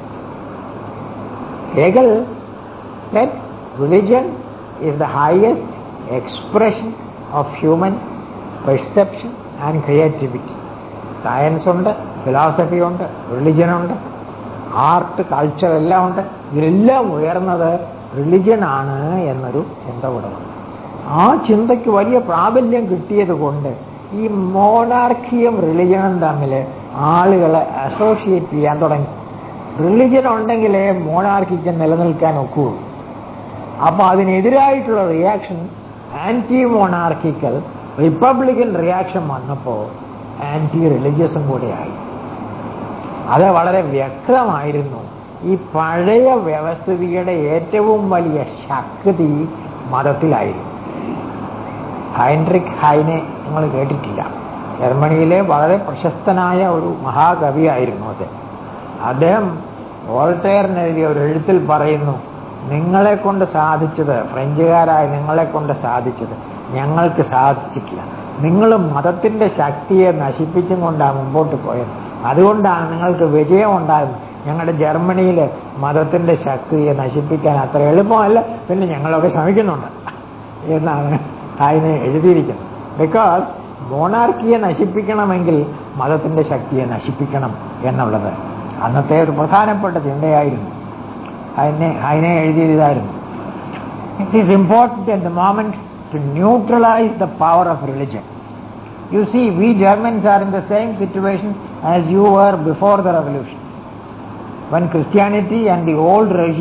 Hegel said religion is the highest expression of human perception and creativity. Science ഉണ്ട് ഫിലോസഫി ഉണ്ട് റിലിജൻ ഉണ്ട് ആർട്ട് കൾച്ചർ എല്ലാം ഉണ്ട് ഇതിലെല്ലാം ഉയർന്നത് റിലിജൻ ആണ് എന്നൊരു ചിന്ത കൂടെ വന്നു ആ ചിന്തയ്ക്ക് വലിയ പ്രാബല്യം കിട്ടിയത് കൊണ്ട് ഈ മോണാർക്കിയും റിലിജനും തമ്മിൽ ആളുകളെ അസോസിയേറ്റ് ചെയ്യാൻ തുടങ്ങി റിലിജൻ ഉണ്ടെങ്കിലേ മോണാർക്കിക്ക് നിലനിൽക്കാൻ ഒക്കുള്ളൂ അപ്പൊ അതിനെതിരായിട്ടുള്ള reaction anti monarchical republican reaction വന്നപ്പോൾ ആന്റി റിലീജിയസും കൂടെയായി അത് വളരെ വ്യക്തമായിരുന്നു ഈ പഴയ വ്യവസ്ഥിതിയുടെ ഏറ്റവും വലിയ ശക്തി മതത്തിലായിരുന്നു ഹൈൻറിക് ഹൈനെ നിങ്ങൾ കേട്ടിട്ടില്ല ജർമ്മനിയിലെ വളരെ പ്രശസ്തനായ ഒരു മഹാകവിയായിരുന്നു അദ്ദേഹം അദ്ദേഹം വോൾട്ടയറിന് എഴുതിയ ഒരു എഴുത്തിൽ പറയുന്നു നിങ്ങളെ കൊണ്ട് സാധിച്ചത് ഫ്രഞ്ചുകാരായ നിങ്ങളെ കൊണ്ട് സാധിച്ചത് ഞങ്ങൾക്ക് സാധിച്ചിട്ടില്ല നിങ്ങൾ മതത്തിന്റെ ശക്തിയെ നശിപ്പിച്ചും കൊണ്ടാണ് മുമ്പോട്ട് പോയത് അതുകൊണ്ടാണ് നിങ്ങൾക്ക് വിജയം ഉണ്ടായത് ഞങ്ങളുടെ ജർമ്മനിയിൽ മതത്തിന്റെ ശക്തിയെ നശിപ്പിക്കാൻ അത്ര എളുപ്പമല്ല പിന്നെ ഞങ്ങളൊക്കെ ശ്രമിക്കുന്നുണ്ട് എന്നാണ് അതിനെ എഴുതിയിരിക്കുന്നത് ബിക്കോസ് മോണാർക്കിയെ നശിപ്പിക്കണമെങ്കിൽ മതത്തിന്റെ ശക്തിയെ നശിപ്പിക്കണം എന്നുള്ളത് അന്നത്തെ ഒരു പ്രധാനപ്പെട്ട ചിന്തയായിരുന്നു അതിനെ അതിനെ എഴുതിയതായിരുന്നു it is important at the moment to neutralize the power of religion you see we Germans are in the same situation as you are before the revolution when Christianity and the old regime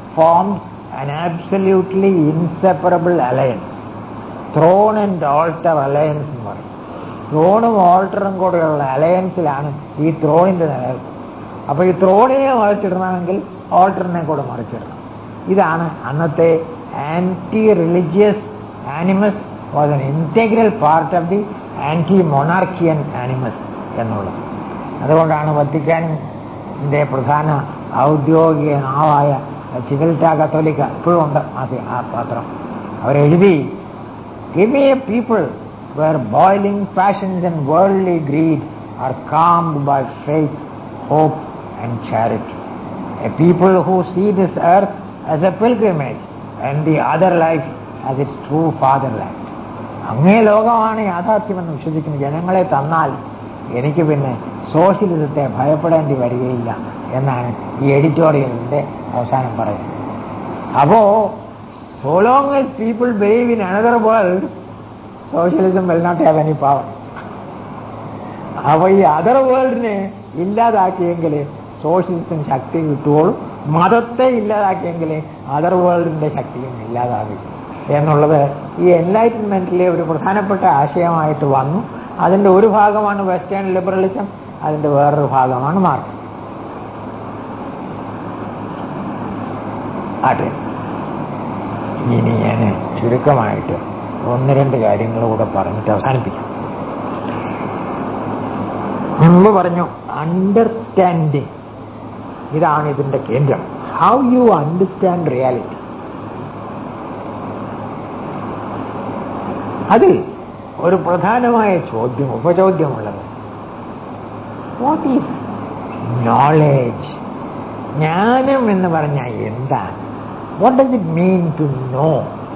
formed an absolutely inseparable alliance. Throne and altar alliance എന്ന് പറയും ത്രോണും ഓൾട്ടറും കൂടെയുള്ള അലയൻസിലാണ് ഈ ത്രോണിന്റെ നിലനിൽപ്പ് അപ്പൊ ഈ ത്രോണിനെ മറിച്ചിടണമെങ്കിൽ ഓൾട്ടറിനെ കൂടെ മറിച്ചിടണം ഇതാണ് അന്നത്തെ anti religious animus was an integral part of the anti monarchian animus എന്നുള്ളത് അതുകൊണ്ടാണ് വത്തിക്കാനിന്റെ പ്രധാന ഔദ്യോഗിക നാവായ ചികിൽറ്റ കത്തോലിക്ക ഇപ്പോഴും ഉണ്ട് അത് ആ പത്രം അവരെഴുതി Give me a people where boiling passions and worldly greed are calmed by faith, hope, and charity. A people who see this earth as a pilgrimage and the other life as its true fatherland. അങ്ങേ ലോകമാണ് യാഥാർത്ഥ്യമെന്ന് വിശ്വസിക്കുന്ന ജനങ്ങളെ തന്നാൽ എനിക്ക് പിന്നെ സോഷ്യലിസത്തെ ഭയപ്പെടേണ്ടി വരികയില്ല എന്നാണ് ഈ എഡിറ്റോറിയലിന്റെ അവസാനം പറയുന്നത് അപ്പോ so long as people believe in another world, socialism will not have any power. അപ്പൊ ഈ അതർ വേൾഡിനെ ഇല്ലാതാക്കിയെങ്കിൽ സോഷ്യലിസത്തിന് ശക്തി കിട്ടുകയുള്ളൂ മതത്തെ ഇല്ലാതാക്കിയെങ്കിൽ അതർ വേൾഡിന്റെ ശക്തിയും ഇല്ലാതാകും എന്നുള്ളത് ഈ എൻലൈറ്റൻമെന്റിലെ ഒരു പ്രധാനപ്പെട്ട ആശയമായിട്ട് വന്നു അതിന്റെ ഒരു ഭാഗമാണ് വെസ്റ്റേൺ ലിബറലിസം അതിന്റെ വേറൊരു ഭാഗമാണ് മാർക്സ് അതെ ഇനി ഞാൻ ചുരുക്കമായിട്ട് ഒന്ന് രണ്ട് കാര്യങ്ങൾ കൂടെ പറഞ്ഞിട്ട് അവസാനിപ്പിക്കാം മുമ്പ് പറഞ്ഞു അണ്ടർസ്റ്റാൻഡിങ് ഇതാണ് ഇതിന്റെ കേന്ദ്രം ഹൗ യു അണ്ടർസ്റ്റാൻഡ് റിയാലിറ്റി അതിൽ ഒരു പ്രധാനമായ ചോദ്യം ഉപചോദ്യമുള്ളത് വാട്ട് ഈസ് നോളേജ് ജ്ഞാനം എന്ന് പറഞ്ഞാൽ എന്താണ് what does it mean to know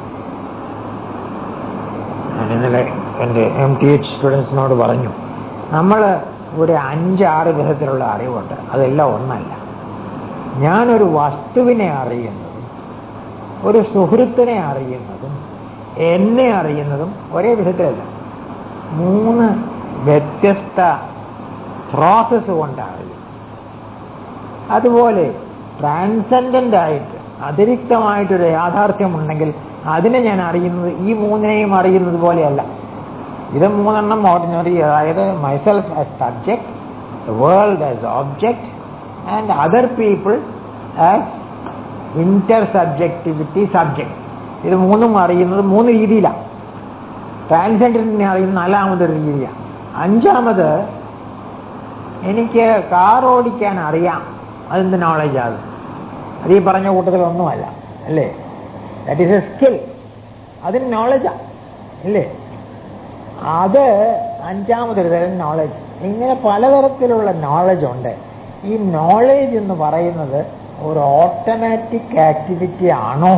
ഞാൻ ഇന്നലെ എൻ്റെ എം ടി എച്ച് സ്റ്റുഡൻസിനോട് പറഞ്ഞു നമ്മൾ ഒരു അഞ്ചാറ് വിധത്തിലുള്ള അറിവുണ്ട് അതെല്ലാം ഒന്നല്ല ഞാനൊരു വസ്തുവിനെ അറിയുന്നതും ഒരു സുഹൃത്തിനെ അറിയുന്നതും എന്നെ അറിയുന്നതും ഒരേ വിധത്തിലല്ല മൂന്ന് വ്യത്യസ്ത പ്രോസസ്സ് കൊണ്ടാണ് അറിയുന്നത് അതുപോലെ ട്രാൻസെൻഡന്റ് ആയിട്ട് അതിരിക്തമായിട്ടൊരു യാഥാർത്ഥ്യമുണ്ടെങ്കിൽ അതിനെ ഞാൻ അറിയുന്നത് ഈ മൂന്നിനെയും അറിയുന്നത് പോലെയല്ല ഇത് മൂന്നെണ്ണം ഓർഡിനറി അതായത് myself as subject the world as object and other people as intersubjectivity subject ഇത് മൂന്നും അറിയുന്നത് മൂന്ന് രീതിയിലാണ് ട്രാൻസെൻഡന്റിനെ അറിയുന്ന നാലാമതൊരു രീതിയാണ് അഞ്ചാമത് എനിക്ക് കാർ ഓടിക്കാൻ അറിയാം അതെന്ത് നോളജാണ് അത് ഈ പറഞ്ഞ കൂട്ടത്തിലൊന്നുമല്ല അല്ലേ ദാറ്റ് ഈസ് എ സ്കിൽ അതിന് നോളജാ അല്ലേ അത് അഞ്ചാമതൊരു തരം നോളജ് ഇങ്ങനെ പലതരത്തിലുള്ള നോളജ് ഉണ്ട് ഈ നോളേജ് എന്ന് പറയുന്നത് ഒരു ഓട്ടോമാറ്റിക് ആക്ടിവിറ്റി ആണോ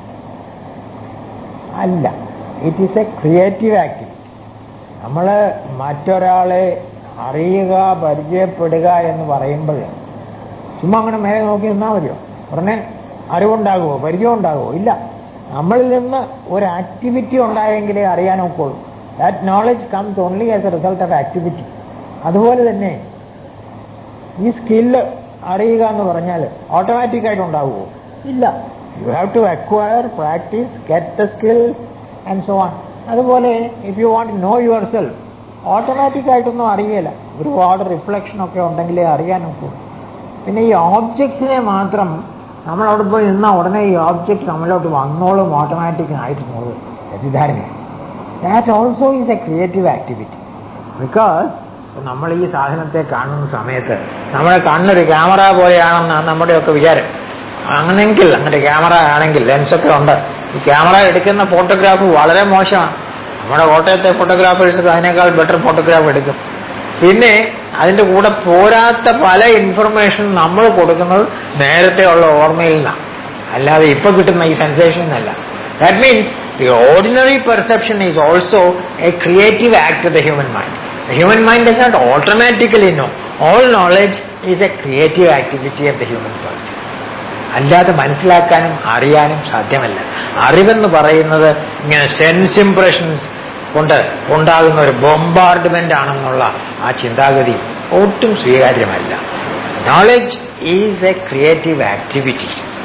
അല്ല it is a creative activity നമ്മൾ മറ്റൊരാളെ അറിയുക പരിചയപ്പെടുക എന്ന് പറയുമ്പോൾ ചുമ്മാ അങ്ങനെ മേലെ നോക്കി നിന്നാൽ മതിയോ ഉടനെ അറിവുണ്ടാകുമോ പരിചയം ഉണ്ടാകുമോ ഇല്ല നമ്മളിൽ നിന്ന് ഒരു ആക്ടിവിറ്റി ഉണ്ടായെങ്കിലേ അറിയാൻ ഒക്കുള്ളൂ that knowledge comes only as a result of activity അതുപോലെ തന്നെ ഈ സ്കില്ല് അറിയുക എന്ന് പറഞ്ഞാൽ ഓട്ടോമാറ്റിക് ആയിട്ട് ഉണ്ടാവുമോ ഇല്ല you have to acquire practice get the skill and so on അതുപോലെ if you want know yourself automatic ആയിട്ടൊന്നും അറിയില്ല ഒരുപാട് റിഫ്ലക്ഷൻ ഒക്കെ ഉണ്ടെങ്കിലേ അറിയാൻ ഒക്കൂ പിന്നെ ഈ ഓബ്ജക്ട്സിനെ മാത്രം നമ്മളവിടെ പോയി നിന്നാൽ ഉടനെ ഈ ഓബ്ജക്റ്റ് നമ്മളിലോട്ട് വന്നോളും ഓട്ടോമാറ്റിക് ആയിട്ട് പോകും തെറ്റിദ്ധാരണ that also is a creative activity because നമ്മൾ ഈ സാധനത്തെ കാണുന്ന സമയത്ത് നമ്മുടെ കണ്ണൊരു ക്യാമറ പോലെയാണെന്നാണ് നമ്മുടെയൊക്കെ വിചാരം അങ്ങനെങ്കിൽ അങ്ങനെ ക്യാമറ ആണെങ്കിൽ ലെൻസൊക്കെ ഉണ്ട് ഈ ക്യാമറ എടുക്കുന്ന ഫോട്ടോഗ്രാഫ് വളരെ മോശമാണ് നമ്മുടെ കോട്ടയത്തെ ഫോട്ടോഗ്രാഫേഴ്സ് അതിനേക്കാൾ ബെറ്റർ ഫോട്ടോഗ്രാഫ് എടുക്കും പിന്നെ അതിന്റെ കൂടെ പോരാത്ത പല ഇൻഫർമേഷൻ നമ്മൾ കൊടുക്കുന്നത് നേരത്തെ ഉള്ള ഓർമ്മയിൽ നിന്നാണ് അല്ലാതെ ഇപ്പൊ കിട്ടുന്ന ഈ സെൻസേഷൻ എന്നല്ല that means the ordinary perception is also a creative act of the human mind the human mind does not automatically know all knowledge is a creative activity of the human person അല്ലാതെ മനസ്സിലാക്കാനും അറിയാനും സാധ്യമല്ല അറിവെന്ന് പറയുന്നത് ഇങ്ങനെ sense impressions കൊണ്ട് ഉണ്ടാകുന്ന ഒരു ബോംബാർഡ്മെന്റ് ആണെന്നുള്ള ആ ചിന്താഗതി ഒട്ടും സ്വീകാര്യമല്ല knowledge is a creative activity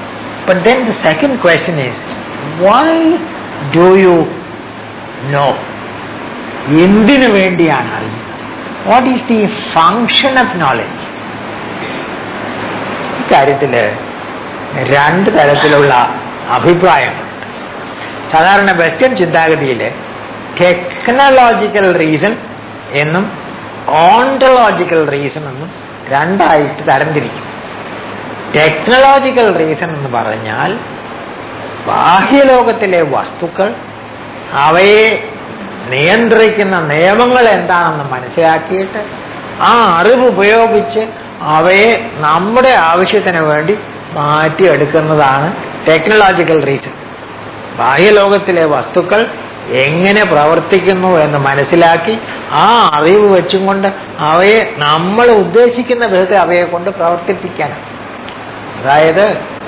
But then the second question is, why do you know? എന്തിനു വേണ്ടിയാണ് അറിയുന്നത് what is the function of knowledge ഇക്കാര്യത്തിൽ രണ്ട് തരത്തിലുള്ള അഭിപ്രായമുണ്ട് സാധാരണ വെസ്റ്റേൺ ചിന്താഗതിയിൽ ടെക്നോളജിക്കൽ റീസൺ എന്നും ഓണ്ടോളജിക്കൽ റീസൺ എന്നും രണ്ടായിട്ട് തരംതിരിക്കും ടെക്നോളജിക്കൽ റീസൺ എന്ന് പറഞ്ഞാൽ ബാഹ്യലോകത്തിലെ വസ്തുക്കൾ അവയെ നിയന്ത്രിക്കുന്ന നിയമങ്ങൾ എന്താണെന്ന് മനസ്സിലാക്കിയിട്ട് ആ അറിവ് ഉപയോഗിച്ച് അവയെ നമ്മുടെ ആവശ്യത്തിന് വേണ്ടി മാറ്റിയെടുക്കുന്നതാണ് ടെക്നോളജിക്കൽ റീസൺ ബാഹ്യലോകത്തിലെ വസ്തുക്കൾ എങ്ങനെ പ്രവർത്തിക്കുന്നു എന്ന് മനസ്സിലാക്കി ആ അറിവ് വെച്ചും കൊണ്ട് അവയെ നമ്മൾ ഉദ്ദേശിക്കുന്ന വിധത്തിൽ അവയെ കൊണ്ട് പ്രവർത്തിപ്പിക്കാനാണ് അതായത്